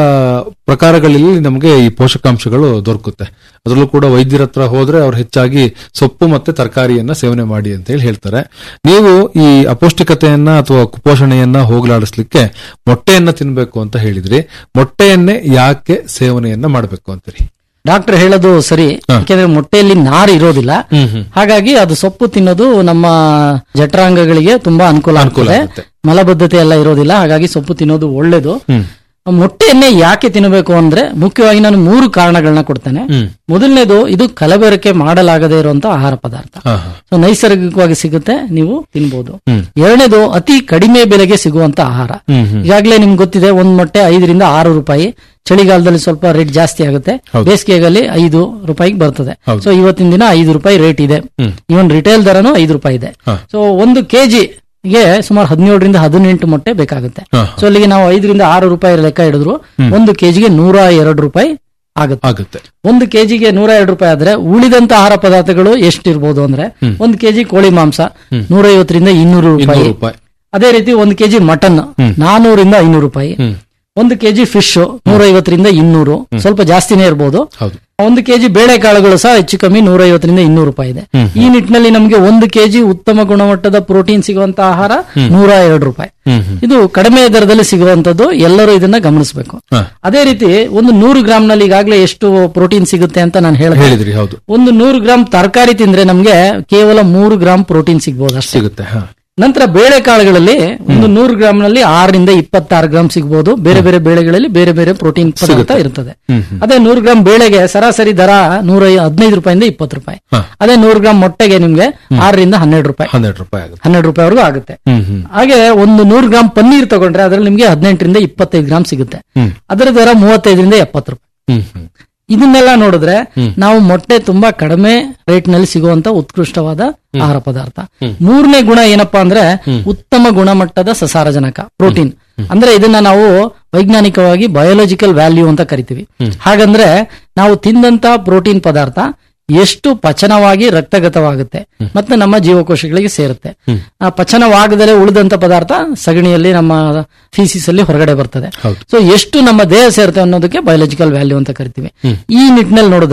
S4: ಪ್ರಕಾರಗಳಲ್ಲಿ ನಮಗೆ ಈ ಪೋಷಕಾಂಶಗಳು ದೊರಕುತ್ತೆ ಅದರಲ್ಲೂ ಕೂಡ ವೈದ್ಯರ ಹತ್ರ ಹೋದ್ರೆ ಅವ್ರು ಹೆಚ್ಚಾಗಿ ಸೊಪ್ಪು ಮತ್ತೆ ತರಕಾರಿಯನ್ನ ಸೇವನೆ ಮಾಡಿ ಅಂತ ಹೇಳಿ ಹೇಳ್ತಾರೆ ನೀವು ಈ ಅಪೌಷ್ಟಿಕತೆಯನ್ನ ಅಥವಾ ಕುಪೋಷಣೆಯನ್ನ ಹೋಗಲಾಡಿಸ್ಲಿಕ್ಕೆ ಮೊಟ್ಟೆಯನ್ನ ತಿನ್ಬೇಕು ಅಂತ ಹೇಳಿದ್ರಿ ಮೊಟ್ಟೆಯನ್ನೇ ಯಾಕೆ ಸೇವನೆಯನ್ನ ಮಾಡಬೇಕು ಅಂತೀರಿ
S5: ಡಾಕ್ಟರ್ ಹೇಳೋದು ಸರಿ ಯಾಕೆಂದ್ರೆ ಮೊಟ್ಟೆಯಲ್ಲಿ ನಾರು ಇರೋದಿಲ್ಲ ಹಾಗಾಗಿ ಅದು ಸೊಪ್ಪು ತಿನ್ನೋದು ನಮ್ಮ ಜಠರಾಂಗಗಳಿಗೆ ತುಂಬಾ ಅನುಕೂಲ
S4: ಅನುಕೂಲ
S5: ಆಗ್ತದೆ
S4: ಆಗುತ್ತೆ.
S5: ಮಲಬದ್ಧತೆ ಎಲ್ಲ ಇರೋದಿಲ್ಲ ಹಾಗಾಗಿ ಸೊಪ್ಪು ತಿನ್ನೋದು ಒಳ್ಳೇದು ಮೊಟ್ಟೆಯನ್ನೇ ಯಾಕೆ ತಿನ್ನಬೇಕು ಅಂದ್ರೆ ಮುಖ್ಯವಾಗಿ ನಾನು ಮೂರು ಕಾರಣಗಳನ್ನ ಕೊಡ್ತೇನೆ ಮೊದಲನೇದು ಇದು ಕಲಬೆರಕೆ ಮಾಡಲಾಗದೇ ಇರುವಂತ ಆಹಾರ ಪದಾರ್ಥ
S4: ಹಾ, ಹಾ.
S5: ಸೊ ನೈಸರ್ಗಿಕವಾಗಿ ಸಿಗುತ್ತೆ ನೀವು ತಿನ್ಬಹುದು ಎರಡನೇದು ಅತಿ ಕಡಿಮೆ ಬೆಲೆಗೆ ಸಿಗುವಂತ ಆಹಾರ ಈಗಾಗಲೇ ನಿಮ್ಗೆ ಗೊತ್ತಿದೆ ಒಂದ್ ಮೊಟ್ಟೆ ಐದರಿಂದ ಆರು ರೂಪಾಯಿ ಚಳಿಗಾಲದಲ್ಲಿ ಸ್ವಲ್ಪ ರೇಟ್ ಜಾಸ್ತಿ ಆಗುತ್ತೆ ಬೇಸಿಗೆಯಲ್ಲಿ ಐದು ರೂಪಾಯಿಗೆ ಬರ್ತದೆ ಸೊ ಇವತ್ತಿನ ದಿನ ಐದು ರೂಪಾಯಿ ರೇಟ್ ಇದೆ ಇವನ್ ರಿಟೇಲ್ ದರನು ಐದು ರೂಪಾಯಿ ಇದೆ ಸೊ ಒಂದು ಕೆಜಿ ಗೆ ಸುಮಾರು ಹದಿನೇಳರಿಂದ ಹದಿನೆಂಟು ಮೊಟ್ಟೆ ಬೇಕಾಗುತ್ತೆ
S4: ಹಾ.
S5: ಸೊ ಅಲ್ಲಿಗೆ ನಾವು ಐದರಿಂದ ಆರು ರೂಪಾಯಿ ಲೆಕ್ಕ ಹಿಡಿದ್ರು ಒಂದು ಕೆಜಿಗೆ ನೂರ ಎರಡು ರೂಪಾಯಿ ಆಗುತ್ತೆ
S4: ಆಗುತ್ತೆ
S5: ಒಂದು ಕೆಜಿಗೆ ನೂರ ಎರಡು ರೂಪಾಯಿ ಆದ್ರೆ ಉಳಿದಂತ ಆಹಾರ ಪದಾರ್ಥಗಳು ಎಷ್ಟಿರ್ಬೋದು ಅಂದ್ರೆ ಒಂದು ಕೆಜಿ ಕೋಳಿ ಮಾಂಸ ನೂರ ಐವತ್ತರಿಂದ ಇನ್ನೂರು ರೂಪಾಯಿ
S4: ಇನ್ನೂರು ರೂಪಾಯಿ
S5: ಅದೇ ರೀತಿ ಒಂದು ಕೆಜಿ ಮಟನ್ ನಾನೂರಿಂದ ಐನೂರು ರೂಪಾಯಿ ಒಂದು ಕೆಜಿ ಫಿಶ್ ನೂರ ಐವತ್ತರಿಂದ ಇನ್ನೂರು ಸ್ವಲ್ಪ ಜಾಸ್ತಿನೇ ಇರಬಹುದು
S4: ಹೌದು
S5: ಒಂದು ಕೆಜಿ ಬೇಳೆಕಾಳುಗಳು ಸಹ ಹೆಚ್ಚು ಕಮ್ಮಿ ನೂರ ಐವತ್ತರಿಂದ ಇನ್ನೂರು ರೂಪಾಯಿ ಇದೆ ಈ ನಿಟ್ಟಿನಲ್ಲಿ ನಮಗೆ ಒಂದು ಕೆಜಿ ಉತ್ತಮ ಗುಣಮಟ್ಟದ ಪ್ರೋಟೀನ್ ಸಿಗುವಂತ ಆಹಾರ ನೂರ ಎರಡು ರೂಪಾಯಿ ಇದು ಕಡಿಮೆ ದರದಲ್ಲಿ ಸಿಗುವಂತದ್ದು ಎಲ್ಲರೂ ಇದನ್ನ ಗಮನಿಸಬೇಕು
S4: ಹಾ.
S5: ಅದೇ ರೀತಿ ಒಂದು ನೂರು ಗ್ರಾಮ್ ನಲ್ಲಿ ಈಗಾಗಲೇ ಎಷ್ಟು ಪ್ರೋಟೀನ್ ಸಿಗುತ್ತೆ ಅಂತ ನಾನು ಹೇಳಿದೆ
S4: ಹೇಳಿದ್ರಿ ಹೌದು
S5: ಒಂದು ನೂರು ಗ್ರಾಮ್ ತರಕಾರಿ ತಿಂದ್ರೆ ನಮ್ಗೆ ಕೇವಲ ಮೂರು ಗ್ರಾಮ್ ಪ್ರೋಟೀನ್ ಸಿಗ್ಬೋದು ಅಷ್ಟೇ
S4: ಸಿಗುತ್ತೆ ಹಾ.
S5: ನಂತರ ಬೇಳೆಕಾಳುಗಳಲ್ಲಿ ಒಂದು ನೂರು ಗ್ರಾಮ್ ನಲ್ಲಿ ಆರರಿಂದ ಇಪ್ಪತ್ತಾರು ಗ್ರಾಮ್ ಸಿಗಬಹುದು ಬೇರೆ ಬೇರೆ ಬೇಳೆಗಳಲ್ಲಿ ಬೇರೆ ಬೇರೆ ಪ್ರೋಟೀನ್ ಪದಾರ್ಥ ಇರ್ತದೆ ಅದೇ ನೂರು ಗ್ರಾಮ್ ಬೇಳೆಗೆ ಸರಾಸರಿ ದರ ನೂರ ಹದಿನೈದು ರೂಪಾಯಿಂದ ಇಪ್ಪತ್ತು ರೂಪಾಯಿ ಅದೇ ನೂರು ಗ್ರಾಮ್ ಮೊಟ್ಟೆಗೆ ನಿಮ್ಗೆ ಆರರಿಂದ ಹನ್ನೆರಡು ರೂಪಾಯಿ
S4: ಹನ್ನೆರಡು ರೂಪಾಯಿ ಆಗುತ್ತೆ
S5: ಹನ್ನೆರಡು ರೂಪಾಯಿವರೆಗೂ ಆಗುತ್ತೆ
S4: ಹ್ಮ್ ಹ್ಮ್
S5: ಹಾಗೆ ಒಂದು ನೂರು ಗ್ರಾಮ್ ಪನ್ನೀರ್ ತಗೊಂಡ್ರೆ ಅದರಲ್ಲಿ ನಿಮ್ಗೆ ಹದಿನೆಂಟರಿಂದ ಇಪ್ಪತ್ತೈದು ಗ್ರಾಮ್ ಸಿಗುತ್ತೆ ಅದರ ದರ ಮೂವತ್ತೈದರಿಂದ ಎಪ್ಪತ್ತು ರೂಪಾಯಿ
S4: ಹ್ಮ್ ಹ್ಮ್
S5: ಇದನ್ನೆಲ್ಲ ನೋಡಿದ್ರೆ ನಾವು ಮೊಟ್ಟೆ ತುಂಬಾ ಕಡಿಮೆ ರೇಟ್ ನಲ್ಲಿ ಸಿಗುವಂತ ಉತ್ಕೃಷ್ಟವಾದ ಆಹಾರ ಪದಾರ್ಥ ಮೂರನೇ ಗುಣ ಏನಪ್ಪಾ ಅಂದ್ರೆ ಉತ್ತಮ ಗುಣಮಟ್ಟದ ಸಸಾರಜನಕ ಪ್ರೋಟೀನ್ ಅಂದ್ರೆ ಇದನ್ನ ನಾವು ವೈಜ್ಞಾನಿಕವಾಗಿ ಬಯೋಲಾಜಿಕಲ್ ವ್ಯಾಲ್ಯೂ ಅಂತ ಕರಿತೀವಿ ಹಾಗಂದ್ರೆ ನಾವು ತಿಂದಂತ ಪ್ರೋಟೀನ್ ಪದಾರ್ಥ ಎಷ್ಟು ಪಚನವಾಗಿ ರಕ್ತಗತವಾಗುತ್ತೆ ಮತ್ತೆ ನಮ್ಮ ಜೀವಕೋಶಗಳಿಗೆ ಸೇರುತ್ತೆ ಆ ಪಚನವಾಗದಲೇ ಉಳಿದಂತ ಪದಾರ್ಥ ಸಗಣಿಯಲ್ಲಿ ನಮ್ಮ ಫೀಸಿಸ್ ಅಲ್ಲಿ ಹೊರಗಡೆ ಬರ್ತದೆ ಸೊ ಎಷ್ಟು ನಮ್ಮ ದೇಹ ಸೇರುತ್ತೆ ಅನ್ನೋದಕ್ಕೆ ಬಯೋಲಾಜಿಕಲ್ ವ್ಯಾಲ್ಯೂ ಅಂತ ಕರಿತೀವಿ ಈ ನಿಟ್ಟಿನಲ್ಲಿ ನೋಡಿದ್ರೆ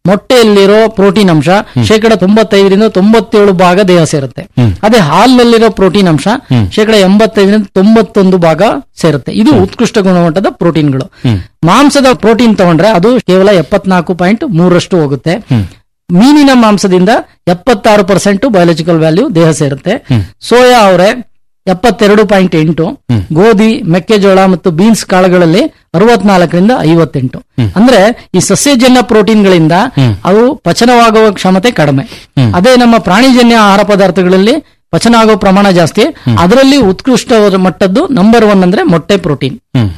S5: ಮೊಟ್ಟೆಯಲ್ಲಿರೋ ಪ್ರೋಟೀನ್ ಅಂಶ ಶೇಕಡ ತೊಂಬತ್ತೈದರಿಂದ ತೊಂಬತ್ತೇಳು ಭಾಗ ದೇಹ ಸೇರುತ್ತೆ ಅದೇ ಹಾಲಿನಲ್ಲಿರೋ ಪ್ರೋಟೀನ್ ಅಂಶ ಶೇಕಡ ಎಂಬತ್ತೈದರಿಂದ ತೊಂಬತ್ತೊಂದು ಭಾಗ ಸೇರುತ್ತೆ ಇದು ಉತ್ಕೃಷ್ಟ ಗುಣಮಟ್ಟದ ಪ್ರೋಟೀನ್ಗಳು ಮಾಂಸದ ಪ್ರೋಟೀನ್ ತಗೊಂಡ್ರೆ ಅದು ಕೇವಲ ಎಪ್ಪತ್ನಾಲ್ಕು ಪಾಯಿಂಟ್ ಮೂರಷ್ಟು ಹೋಗುತ್ತೆ ಮೀನಿನ ಮಾಂಸದಿಂದ ಎಪ್ಪತ್ತಾರು ಪರ್ಸೆಂಟ್ ಬಯಾಲಜಿಕಲ್ ವ್ಯಾಲ್ಯೂ ದೇಹ ಸೇರುತ್ತೆ ಸೋಯಾ ಅವರೆ ಎಪ್ಪತ್ತೆರಡು ಪಾಯಿಂಟ್ ಎಂಟು ಗೋಧಿ ಮೆಕ್ಕೆಜೋಳ ಮತ್ತು ಬೀನ್ಸ್ ಕಾಳುಗಳಲ್ಲಿ ಅರವತ್ನಾಲ್ಕರಿಂದ ಐವತ್ತೆಂಟು ಅಂದ್ರೆ ಈ ಸಸ್ಯಜನ್ಯ ಪ್ರೋಟೀನ್ಗಳಿಂದ ಅವು ಪಚನವಾಗುವ ಕ್ಷಮತೆ ಕಡಿಮೆ ಅದೇ ನಮ್ಮ ಪ್ರಾಣಿಜನ್ಯ ಆಹಾರ ಪದಾರ್ಥಗಳಲ್ಲಿ ಪಚನ ಆಗೋ ಪ್ರಮಾಣ ಜಾಸ್ತಿ ಅದರಲ್ಲಿ ಉತ್ಕೃಷ್ಟ ಮಟ್ಟದ್ದು ನಂಬರ್ ಒನ್ ಅಂದ್ರೆ ಮೊಟ್ಟೆ ಪ್ರೋಟೀನ್